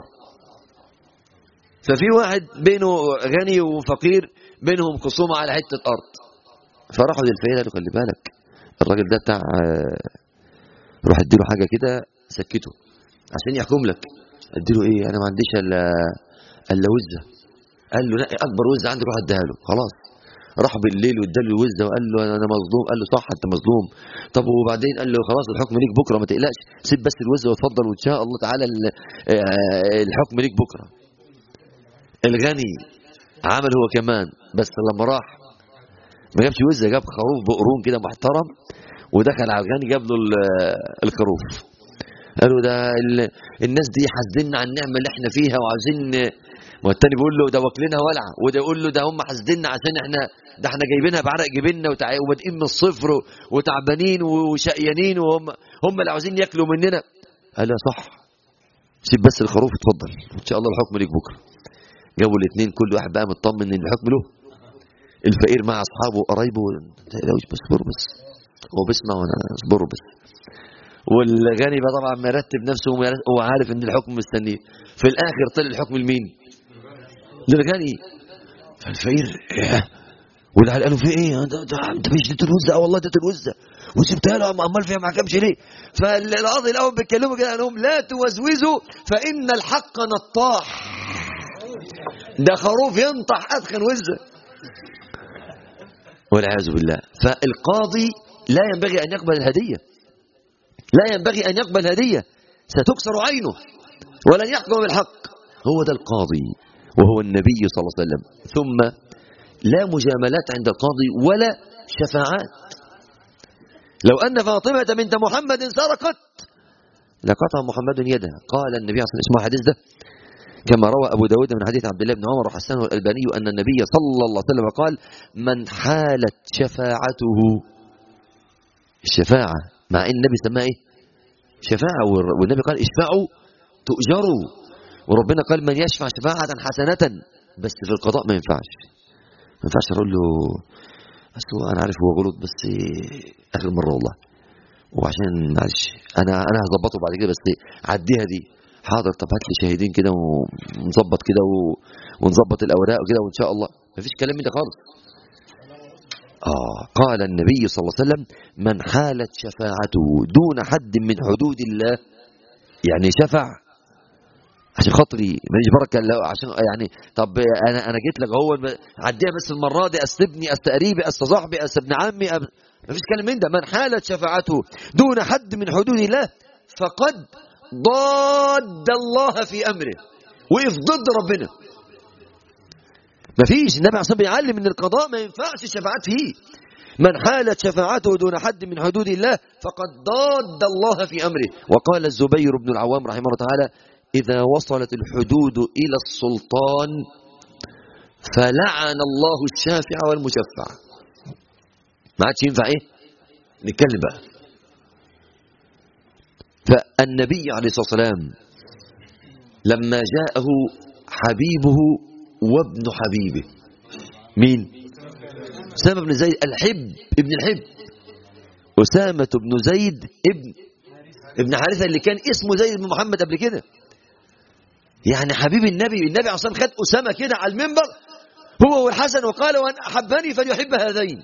ففي واحد بينه غني وفقير بينهم خصومة على حتة أرض فراحوا للفقير قالوا خلي بالك الراجل ده بتاع روح اديله حاجة كده سكته عشان يحكم لك اديله ايه انا ما عنديش الا الا وزه قال له نقي اكبر وزه عندي روح اديها له خلاص راح بالليل واداله الوزه وقال له انا مظلوم قال له صح انت مظلوم طب وبعدين قال له خلاص الحكم ليك بكره ما تقلقش سيب بس الوزه واتفضل وان شاء الله تعالى الحكم ليك بكره الغني عمل هو كمان بس لما راح ما جابش وزه جاب خروف بقرون كده محترم ودخل على الغني جاب له الخروف قالوا ده الناس دي حاسديننا على النعمه اللي احنا فيها وعايزين ما التاني بيقول له ده واكلينها ولع وده يقول له ده هم حاسديننا عشان احنا ده احنا جايبينها بعرق جبيننا وبادئين من الصفر وتعبانين وشقيانين وهم هم اللي عاوزين ياكلوا مننا قال له صح سيب بس الخروف اتفضل ان شاء الله الحكم ليك بكره جابوا الاثنين كل واحد بقى مطمن ان الحكم له الفقير مع اصحابه وقرايبه ما تقلقوش بس اصبروا بس هو بيسمع وانا اصبروا بس والغني بقى طبعا مرتب نفسه هو عارف ان الحكم مستنيه في الاخر طلع الحكم لمين للغني فالفقير ايه والعيال قالوا في ايه انت انت مش اديت الوزه اه والله اديت الوزه وسبتها له امال فيها ما حكمش ليه فالقاضي الاول بيتكلموا كده قال لهم لا توزوزوا فان الحق نطاح ده خروف ينطح ادخن وزه والعياذ بالله فالقاضي لا ينبغي ان يقبل الهديه لا ينبغي ان يقبل هديه ستكسر عينه ولن يحكم بالحق هو ده القاضي وهو النبي صلى الله عليه وسلم ثم لا مجاملات عند القاضي ولا شفاعات لو أن فاطمة بنت محمد سرقت لقطع محمد يدها قال النبي صلى الله عليه وسلم حديث ده كما روى أبو داود من حديث عبد الله بن عمر وحسنه الألباني أن النبي صلى الله عليه وسلم قال من حالت شفاعته الشفاعة مع أن النبي سماها إيه شفاعة والنبي قال اشفعوا تؤجروا وربنا قال من يشفع شفاعة حسنة بس في القضاء ما ينفعش ما ينفعش اقول له بس هو انا عارف هو غلط بس اخر مره والله وعشان معلش انا انا هظبطه بعد كده بس عديها دي حاضر طب هات لي شاهدين كده ونظبط كده ونظبط الاوراق وكده وان شاء الله ما فيش كلام من ده خالص آه قال النبي صلى الله عليه وسلم من حالت شفاعته دون حد من حدود الله يعني شفع عشان خاطري ماليش بركه لو عشان يعني طب انا انا جيت لك هو عديها بس المره دي است ابني است قريبي است صاحبي است ابن عمي أب... ما فيش كلام من ده من حالت شفاعته دون حد من حدود الله فقد ضاد الله في امره وقف ضد ربنا ما فيش النبي عليه الصلاه بيعلم ان القضاء ما ينفعش الشفاعات فيه من حالت شفاعته دون حد من حدود الله فقد ضاد الله في امره وقال الزبير بن العوام رحمه الله تعالى إذا وصلت الحدود إلى السلطان فلعن الله الشافع والمشفع ما عادش ينفع إيه نتكلم بقى فالنبي عليه الصلاة والسلام لما جاءه حبيبه وابن حبيبه مين أسامة بن زيد الحب ابن الحب أسامة بن زيد ابن ابن حارثة اللي كان اسمه زيد بن محمد قبل كده يعني حبيب النبي النبي عصام خد أسامة كده على المنبر هو والحسن وقال وأن أحبني فليحب هذين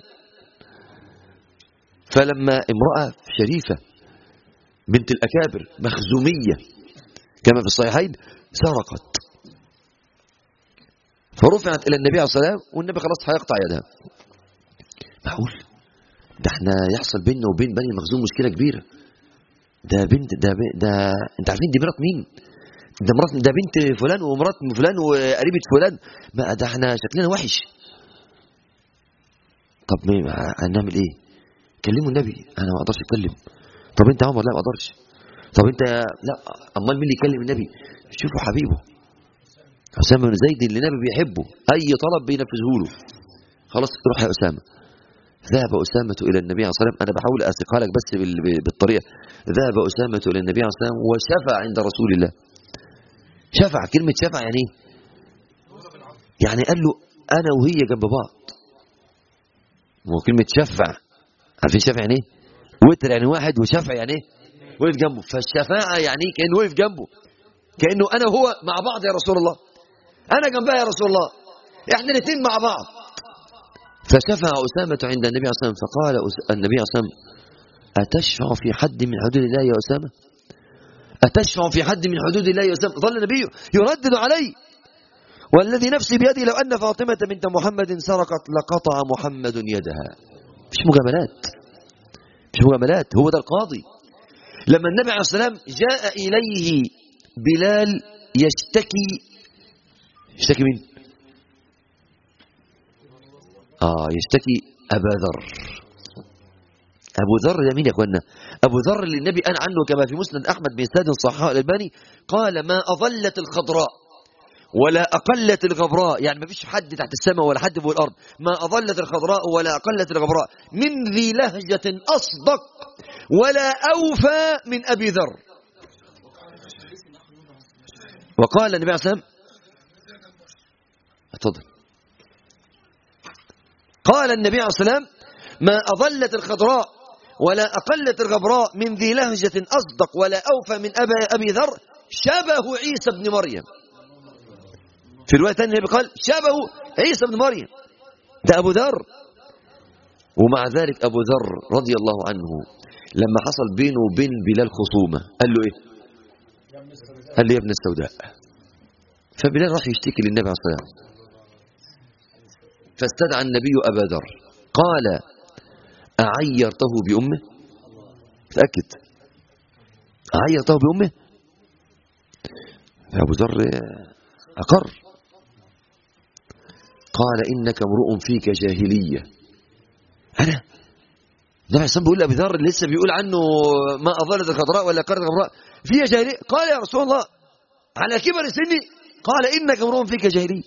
فلما امرأة شريفة بنت الأكابر مخزومية كما في الصحيحين سرقت فرفعت إلى النبي عليه الصلاة والسلام والنبي خلاص هيقطع يدها معقول ده احنا يحصل بيننا وبين بني مخزوم مشكلة كبيرة ده بنت ده, ده انت عارفين دي مرات مين ده مرات ده بنت فلان ومرات فلان وقريبة فلان ما ده احنا شكلنا وحش طب هنعمل ايه كلموا النبي انا ما اقدرش اتكلم طب انت يا عمر لا ما اقدرش طب انت لا امال مين اللي يكلم النبي شوفوا حبيبه اسامه بن زيد اللي النبي بيحبه اي طلب بينفذه له خلاص روح يا اسامه ذهب أسامة إلى النبي عليه الصلاة والسلام أنا بحاول أسقها لك بس بالطريقة ذهب أسامة إلى النبي عليه الصلاة والسلام وشفع عند رسول الله شفع كلمة شفع يعني ايه يعني قال له أنا وهي جنب بعض هو كلمة شفع عارفين شفع يعني ايه وتر يعني واحد وشفع يعني ايه وقف جنبه فالشفاعة يعني ايه كأنه وقف جنبه كأنه أنا وهو مع بعض يا رسول الله أنا جنبها يا رسول الله إحنا الاثنين مع بعض فشفع أسامة عند النبي عليه الصلاة والسلام فقال النبي عليه الصلاة والسلام أتشفع في حد من حدود الله يا أسامة أتشفع في حد من حدود الله وسلم ظل النبي يردد عليه والذي نفسي بيدي لو أن فاطمة بنت محمد سرقت لقطع محمد يدها مش مجاملات مش مجاملات هو ده القاضي لما النبي عليه السلام جاء إليه بلال يشتكي يشتكي مين آه يشتكي أبا ذر أبو ذر ده مين يا أخوانا أبو ذر اللي النبي قال عنه كما في مسند أحمد بن ساد صحاح الألباني قال ما أظلت الخضراء ولا أقلت الغبراء يعني ما فيش حد تحت السماء ولا حد فوق الأرض ما أظلت الخضراء ولا أقلت الغبراء من ذي لهجة أصدق ولا أوفى من أبي ذر وقال النبي عليه الصلاة والسلام اتفضل قال النبي عليه الصلاة والسلام ما أظلت الخضراء ولا أقلت الغبراء من ذي لهجة أصدق ولا أوفى من أبي, أبي ذر شبه عيسى بن مريم في رواية ثانية النبي قال شبه عيسى بن مريم ده أبو ذر ومع ذلك أبو ذر رضي الله عنه لما حصل بينه وبين بلال خصومة قال له إيه قال له يا ابن السوداء فبلال راح يشتكي للنبي عليه الصلاة والسلام فاستدعى النبي أبا ذر قال أعيرته بأمه تأكد أعيرته بأمه أبو ذر أقر قال إنك امرؤ فيك جاهلية أنا النبي عليه بيقول لأبي ذر لسه بيقول عنه ما أظلت الخضراء ولا قرد الغبراء فيها جاهلية قال يا رسول الله على كبر سني قال إنك امرؤ فيك جاهلية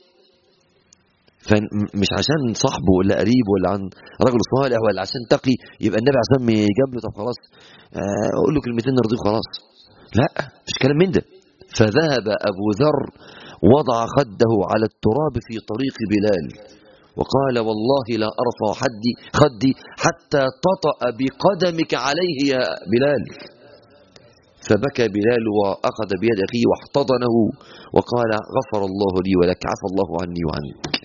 فمش عشان صاحبه ولا قريب ولا عن رجل صالح ولا عشان تقي يبقى النبي عليه الصلاه والسلام يجامله طب خلاص اقول له كلمتين نرضيه خلاص لا مش كلام من ده فذهب ابو ذر وضع خده على التراب في طريق بلال وقال والله لا ارفع حدي خدي حتى تطأ بقدمك عليه يا بلال فبكى بلال واخذ بيد اخيه واحتضنه وقال غفر الله لي ولك عفى الله عني وعنك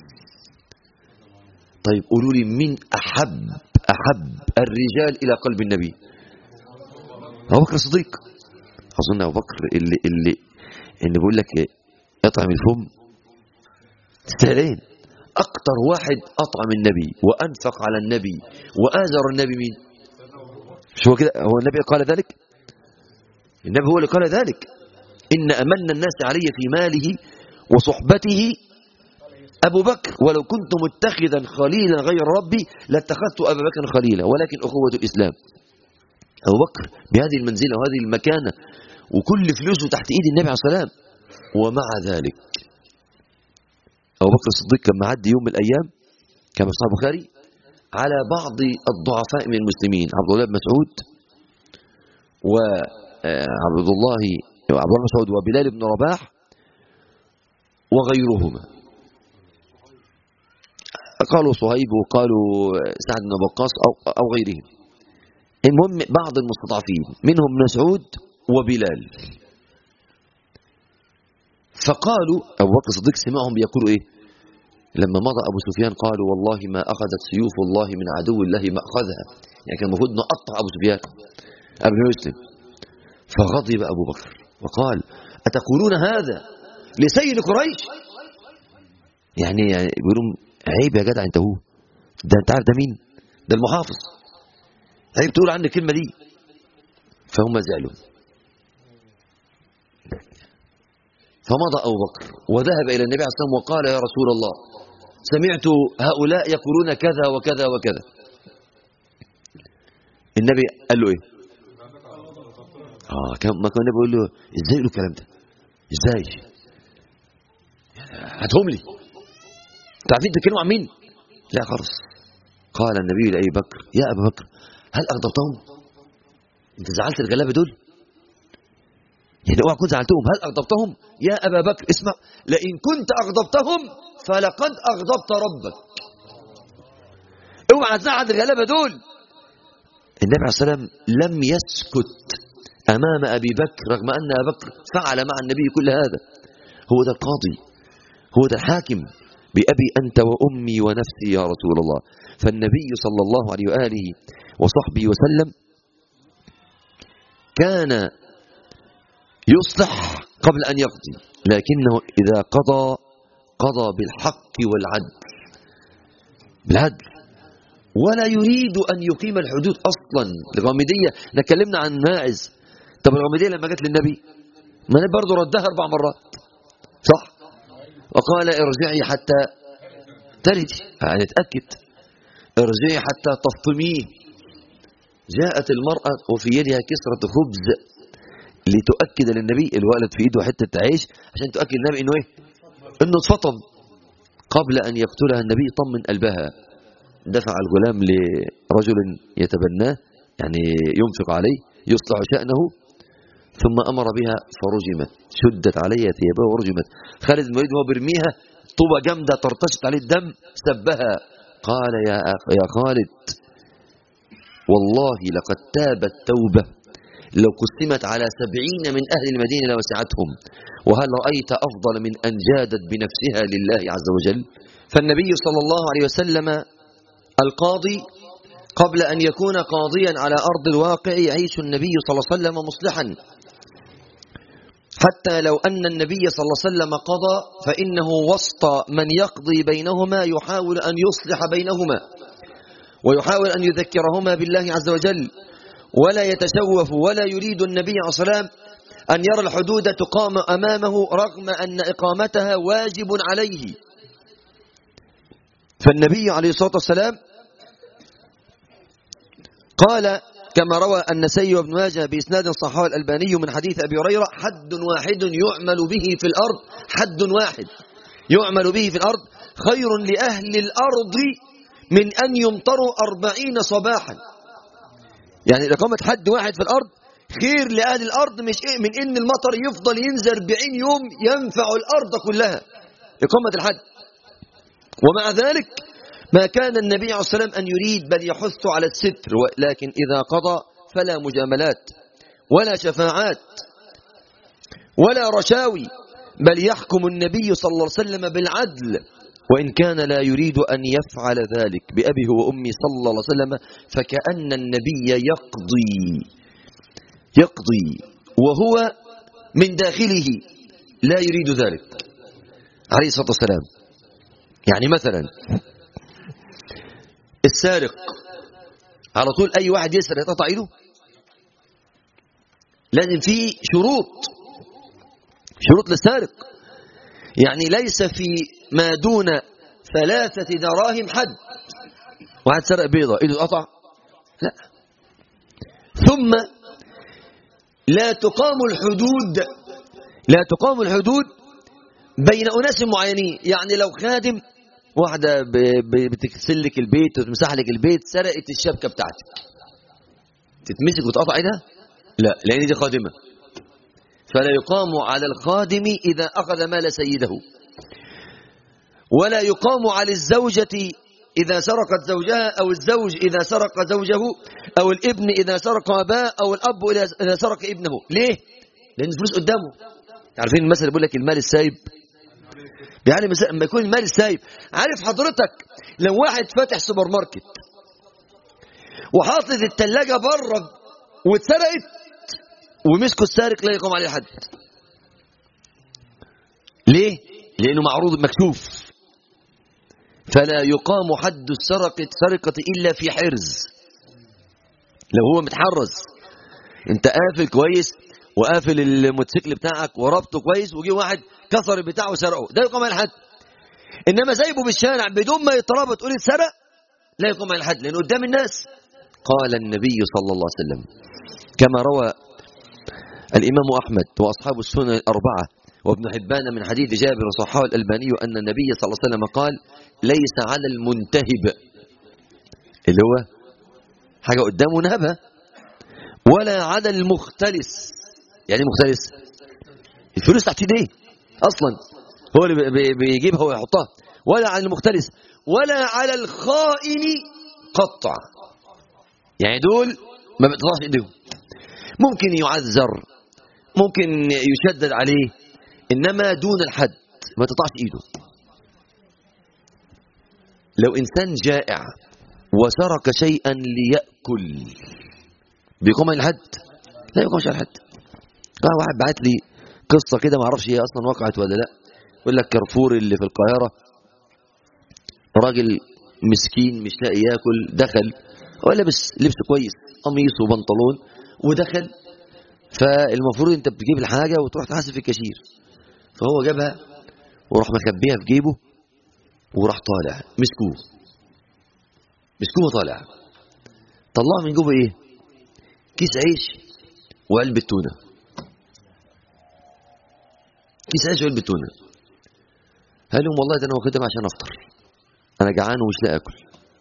طيب قولوا لي من أحب أحب الرجال إلى قلب النبي أبو بكر الصديق أظن أبو بكر اللي اللي اللي بيقول لك اطعم الفم تستاهلين أكتر واحد أطعم النبي وأنفق على النبي وآزر النبي مين شو هو كده هو النبي قال ذلك النبي هو اللي قال ذلك إن أمن الناس علي في ماله وصحبته أبو بكر ولو كنت متخذا خليلا غير ربي لاتخذت أبا بكر خليلا ولكن أخوة الإسلام أبو بكر بهذه المنزلة وهذه المكانة وكل فلوسه تحت إيد النبي عليه الصلاة والسلام ومع ذلك أبو بكر الصديق كان معدي يوم من الأيام كما في البخاري على بعض الضعفاء من المسلمين عبد الله بن مسعود وعبد الله عبد الله بن مسعود وبلال بن رباح وغيرهما قالوا صهيب وقالوا سعد بن وقاص أو, أو غيرهم المهم بعض المستضعفين منهم مسعود وبلال فقالوا أبو بكر الصديق سمعهم بيقولوا إيه لما مضى أبو سفيان قالوا والله ما أخذت سيوف الله من عدو الله ما أخذها يعني كان المفروض نقطع أبو سفيان قبل ما يسلم فغضب أبو بكر وقال أتقولون هذا لسيد قريش يعني, يعني يقولون عيب يا جدع انت هو ده انت عارف ده مين ده المحافظ عيب تقول عنه الكلمه دي فهم زعلوا فمضى ابو بكر وذهب الى النبي عليه الصلاه والسلام وقال يا رسول الله سمعت هؤلاء يقولون كذا وكذا وكذا النبي قال له ايه اه كان ما كان النبي يقول له ازاي يقولوا الكلام ده ازاي هاتهم لي تعرفين تتكلموا عن مين لا خالص قال النبي لأبي بكر يا أبا بكر هل أغضبتهم أنت زعلت الغلابة دول يعني اوعى كنت زعلتهم هل أغضبتهم يا أبا بكر اسمع لئن كنت أغضبتهم فلقد أغضبت ربك اوعى تزعل الغلابة دول النبي عليه الصلاة والسلام لم يسكت أمام أبي بكر رغم أن أبا بكر فعل مع النبي كل هذا هو ده القاضي هو ده الحاكم بأبي أنت وأمي ونفسي يا رسول الله فالنبي صلى الله عليه وآله وصحبه وسلم كان يصلح قبل أن يقضي لكنه إذا قضى قضى بالحق والعدل بالعدل ولا يريد أن يقيم الحدود أصلا الغامدية نتكلمنا عن ماعز طب الغامدية لما جت للنبي ما النبي برضه ردها أربع مرات صح وقال ارجعي حتى ترجي يعني تأكد ارجعي حتى تفطميه جاءت المرأة وفي يدها كسرة خبز لتؤكد للنبي الولد في ايده حتة عيش عشان تؤكد للنبي انه ايه انه اتفطم قبل ان يقتلها النبي طمن قلبها دفع الغلام لرجل يتبناه يعني ينفق عليه يصلح شأنه ثم أمر بها فرجمت شدت عليها ثيابها ورجمت خالد بن الوليد وهو برميها طوبة جامدة ترتشط عليه الدم سبها قال يا يا خالد والله لقد تابت توبة لو قسمت على سبعين من أهل المدينة لوسعتهم وهل رأيت أفضل من أن جادت بنفسها لله عز وجل فالنبي صلى الله عليه وسلم القاضي قبل أن يكون قاضيا على أرض الواقع يعيش النبي صلى الله عليه وسلم مصلحا حتى لو أن النبي صلى الله عليه وسلم قضى فإنه وسط من يقضي بينهما يحاول أن يصلح بينهما ويحاول أن يذكرهما بالله عز وجل ولا يتسوف ولا يريد النبي عليه الصلاة والسلام أن يرى الحدود تقام أمامه رغم أن إقامتها واجب عليه فالنبي عليه الصلاة والسلام قال كما روى النسائي وابن ماجه بإسناد صححه الألباني من حديث أبي هريرة حد واحد يعمل به في الأرض حد واحد يعمل به في الأرض خير لأهل الأرض من أن يمطروا أربعين صباحا يعني إقامة حد واحد في الأرض خير لأهل الأرض مش إيه من إن المطر يفضل ينزل 40 يوم ينفع الأرض كلها إقامة الحد ومع ذلك ما كان النبي عليه الصلاة والسلام أن يريد بل يحث على الستر لكن إذا قضى فلا مجاملات ولا شفاعات ولا رشاوي بل يحكم النبي صلى الله عليه وسلم بالعدل وإن كان لا يريد أن يفعل ذلك بأبيه وأمي صلى الله عليه وسلم فكأن النبي يقضي يقضي وهو من داخله لا يريد ذلك عليه الصلاة والسلام يعني مثلا السارق على طول أي واحد يسرق يتقطع إيده لازم في شروط شروط للسارق يعني ليس في ما دون ثلاثة دراهم حد واحد سرق بيضة إيده قطع لا ثم لا تقام الحدود لا تقام الحدود بين أناس معينين يعني لو خادم واحدة بتغسل لك البيت وتمسح لك البيت سرقت الشبكة بتاعتك تتمسك وتقطع ايدها لا لأن دي خادمة فلا يقام على الخادم إذا أخذ مال سيده ولا يقام على الزوجة إذا سرقت زوجها أو الزوج إذا سرق زوجه أو الابن إذا سرق أباه أو الأب إذا سرق ابنه ليه؟ لأن الفلوس قدامه عارفين المثل بيقول لك المال السايب يعني مثلا لما يكون المال السايب عارف حضرتك لو واحد فاتح سوبر ماركت وحاطط الثلاجة بره واتسرقت ومسكوا السارق لا يقوم عليه حد ليه؟ لأنه معروض مكشوف فلا يقام حد السرقة سرقة إلا في حرز لو هو متحرز انت قافل كويس وقافل الموتوسيكل بتاعك وربطه كويس وجي واحد كسر البتاع وسرقه ده يقوم على الحد انما سايبه بالشارع بدون ما يتربط تقول اتسرق لا يقوم على الحد لانه قدام الناس قال النبي صلى الله عليه وسلم كما روى الامام احمد واصحاب السنن الاربعه وابن حبان من حديث جابر وصححه الالباني ان النبي صلى الله عليه وسلم قال ليس على المنتهب اللي هو حاجه قدامه نهبه ولا على المختلس يعني مختلس الفلوس تحت ايديه اصلا هو اللي بيجيبها ويحطها ولا على المختلس ولا على الخائن قطع يعني دول ما بيقطعش ايديهم ممكن يعذر ممكن يشدد عليه انما دون الحد ما تقطعش ايده لو انسان جائع وسرق شيئا ليأكل بيقوم على الحد لا يقومش على الحد اه واحد بعت لي قصه كده ما اعرفش هي اصلا وقعت ولا لا يقول لك كارفور اللي في القاهره راجل مسكين مش لاقي ياكل دخل هو لابس لبس كويس قميص وبنطلون ودخل فالمفروض انت بتجيب الحاجه وتروح تحاسب في الكاشير فهو جابها وراح مخبيها في جيبه وراح طالع مسكوه مسكوه طالع طلعوا من جوه ايه كيس عيش وعلبة تونة كيس عيش وعلبة تونة قال لهم والله ده انا واخدهم عشان افطر انا جعان ومش لاقي اكل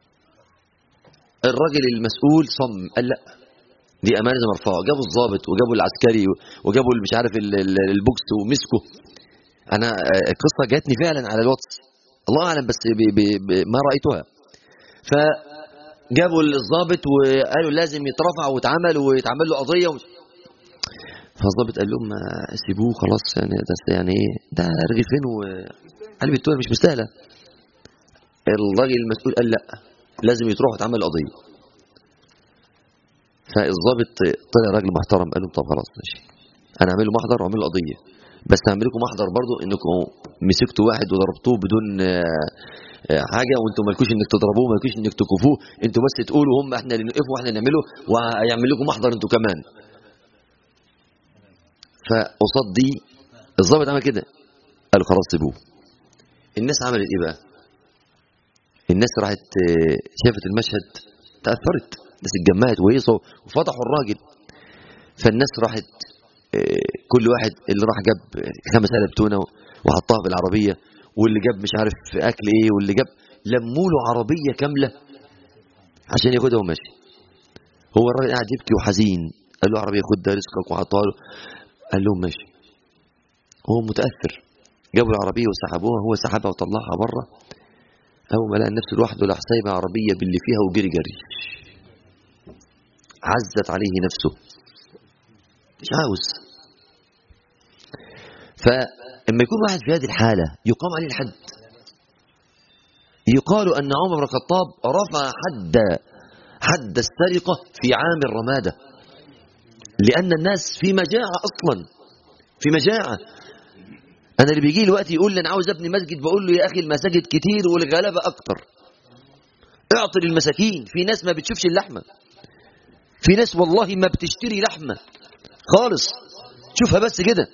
الراجل المسؤول صم قال لا دي امانه لازم ارفعه جابوا الضابط وجابوا العسكري وجابوا مش عارف ال- ال- البوكس ومسكه انا آه، القصه جاتني فعلا على الواتس الله اعلم بس ب ب ب ما رايتها فجابوا الضابط وقالوا لازم يترفع ويتعمل ويتعمل له قضيه ومش فالضابط قال لهم آه، سيبوه خلاص يعني ده يعني ايه ده رغيفين وقلب التونه مش مستاهله الراجل المسؤول قال لا لازم يتروح ويتعمل قضيه فالضابط طلع راجل محترم قال لهم طب خلاص ماشي انا اعمل له محضر واعمل له قضيه بس هعمل لكم محضر برضو انكم مسكتوا واحد وضربتوه بدون آه، آه، حاجه وانتم مالكوش انك تضربوه مالكوش انك تكفوه انتوا بس تقولوا هم احنا اللي نقفوا واحنا نعمله وهيعمل لكم محضر انتوا كمان فقصاد دي الضابط عمل كده قالوا خلاص سيبوه الناس عملت ايه بقى الناس راحت آه، شافت المشهد تاثرت الناس اتجمعت وهيصوا وفضحوا الراجل فالناس راحت آه، كل واحد اللي راح جاب خمس علب تونه وحطها في العربيه واللي جاب مش عارف اكل ايه واللي جاب لموا له عربيه كامله عشان ياخدها وماشي هو الراجل قاعد يبكي وحزين قال له عربيه خد ده رزقك وحطها له قال لهم ماشي هو متاثر جابوا العربيه وسحبوها هو سحبها وطلعها بره اول ما لقى نفسه لوحده راح سايب عربيه باللي فيها وجري جري عزت عليه نفسه مش عاوز فلما يكون واحد في هذه الحالة يقام عليه الحد يقال أن عمر بن الخطاب رفع حد حد السرقة في عام الرمادة لأن الناس في مجاعة أصلا في مجاعة أنا اللي بيجي لي وقت يقول لي أنا عاوز أبني مسجد بقول له يا أخي المساجد كتير والغلبة أكتر اعطي للمساكين في ناس ما بتشوفش اللحمة في ناس والله ما بتشتري لحمة خالص شوفها بس كده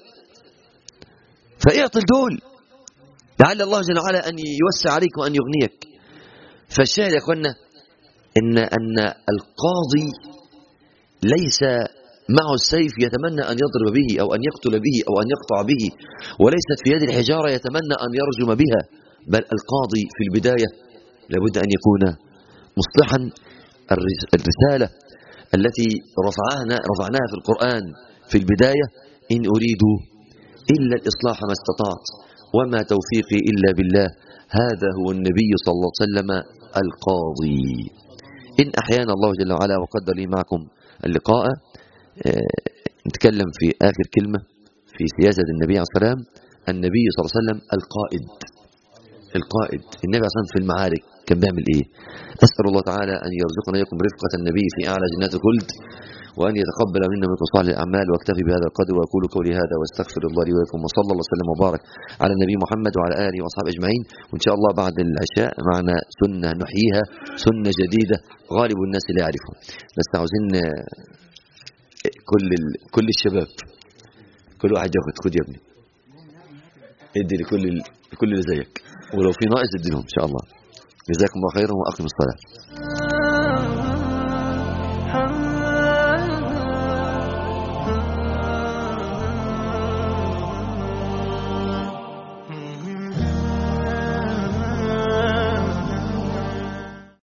فاعطي دول لعل الله جل وعلا أن يوسع عليك وأن يغنيك فالشاهد يا أخوانا إن أن القاضي ليس معه السيف يتمنى أن يضرب به أو أن يقتل به أو أن يقطع به وليست في يد الحجارة يتمنى أن يرجم بها بل القاضي في البداية لابد أن يكون مصلحا الرس- الرسالة التي رفعنا رفعناها في القرآن في البداية إن أريد إلا الإصلاح ما استطعت وما توفيقي إلا بالله هذا هو النبي صلى الله عليه وسلم القاضي إن أحيانا الله جل وعلا وقدر لي معكم اللقاء آه، نتكلم في آخر كلمة في سياسة النبي عليه الصلاة والسلام النبي صلى الله عليه وسلم القائد القائد النبي عليه الصلاة والسلام في المعارك كان بيعمل إيه أسأل الله تعالى أن يرزقنا إياكم رفقة النبي في أعلى جنات الخلد وأن يتقبل منا منكم صالح الأعمال واكتفي بهذا القدر وأقول قولي هذا واستغفر الله لي ولكم وصلى الله وسلم وبارك على النبي محمد وعلى آله وأصحابه أجمعين وإن شاء الله بعد العشاء معنا سنة نحييها سنة جديدة غالب الناس لا يعرفها بس عاوزين آه، كل ال... كل الشباب كل واحد ياخد خد يا ابني ادي لكل ال... لكل اللي زيك ولو في ناقص ادي لهم ان شاء الله جزاكم الله خيرا واقم الصلاه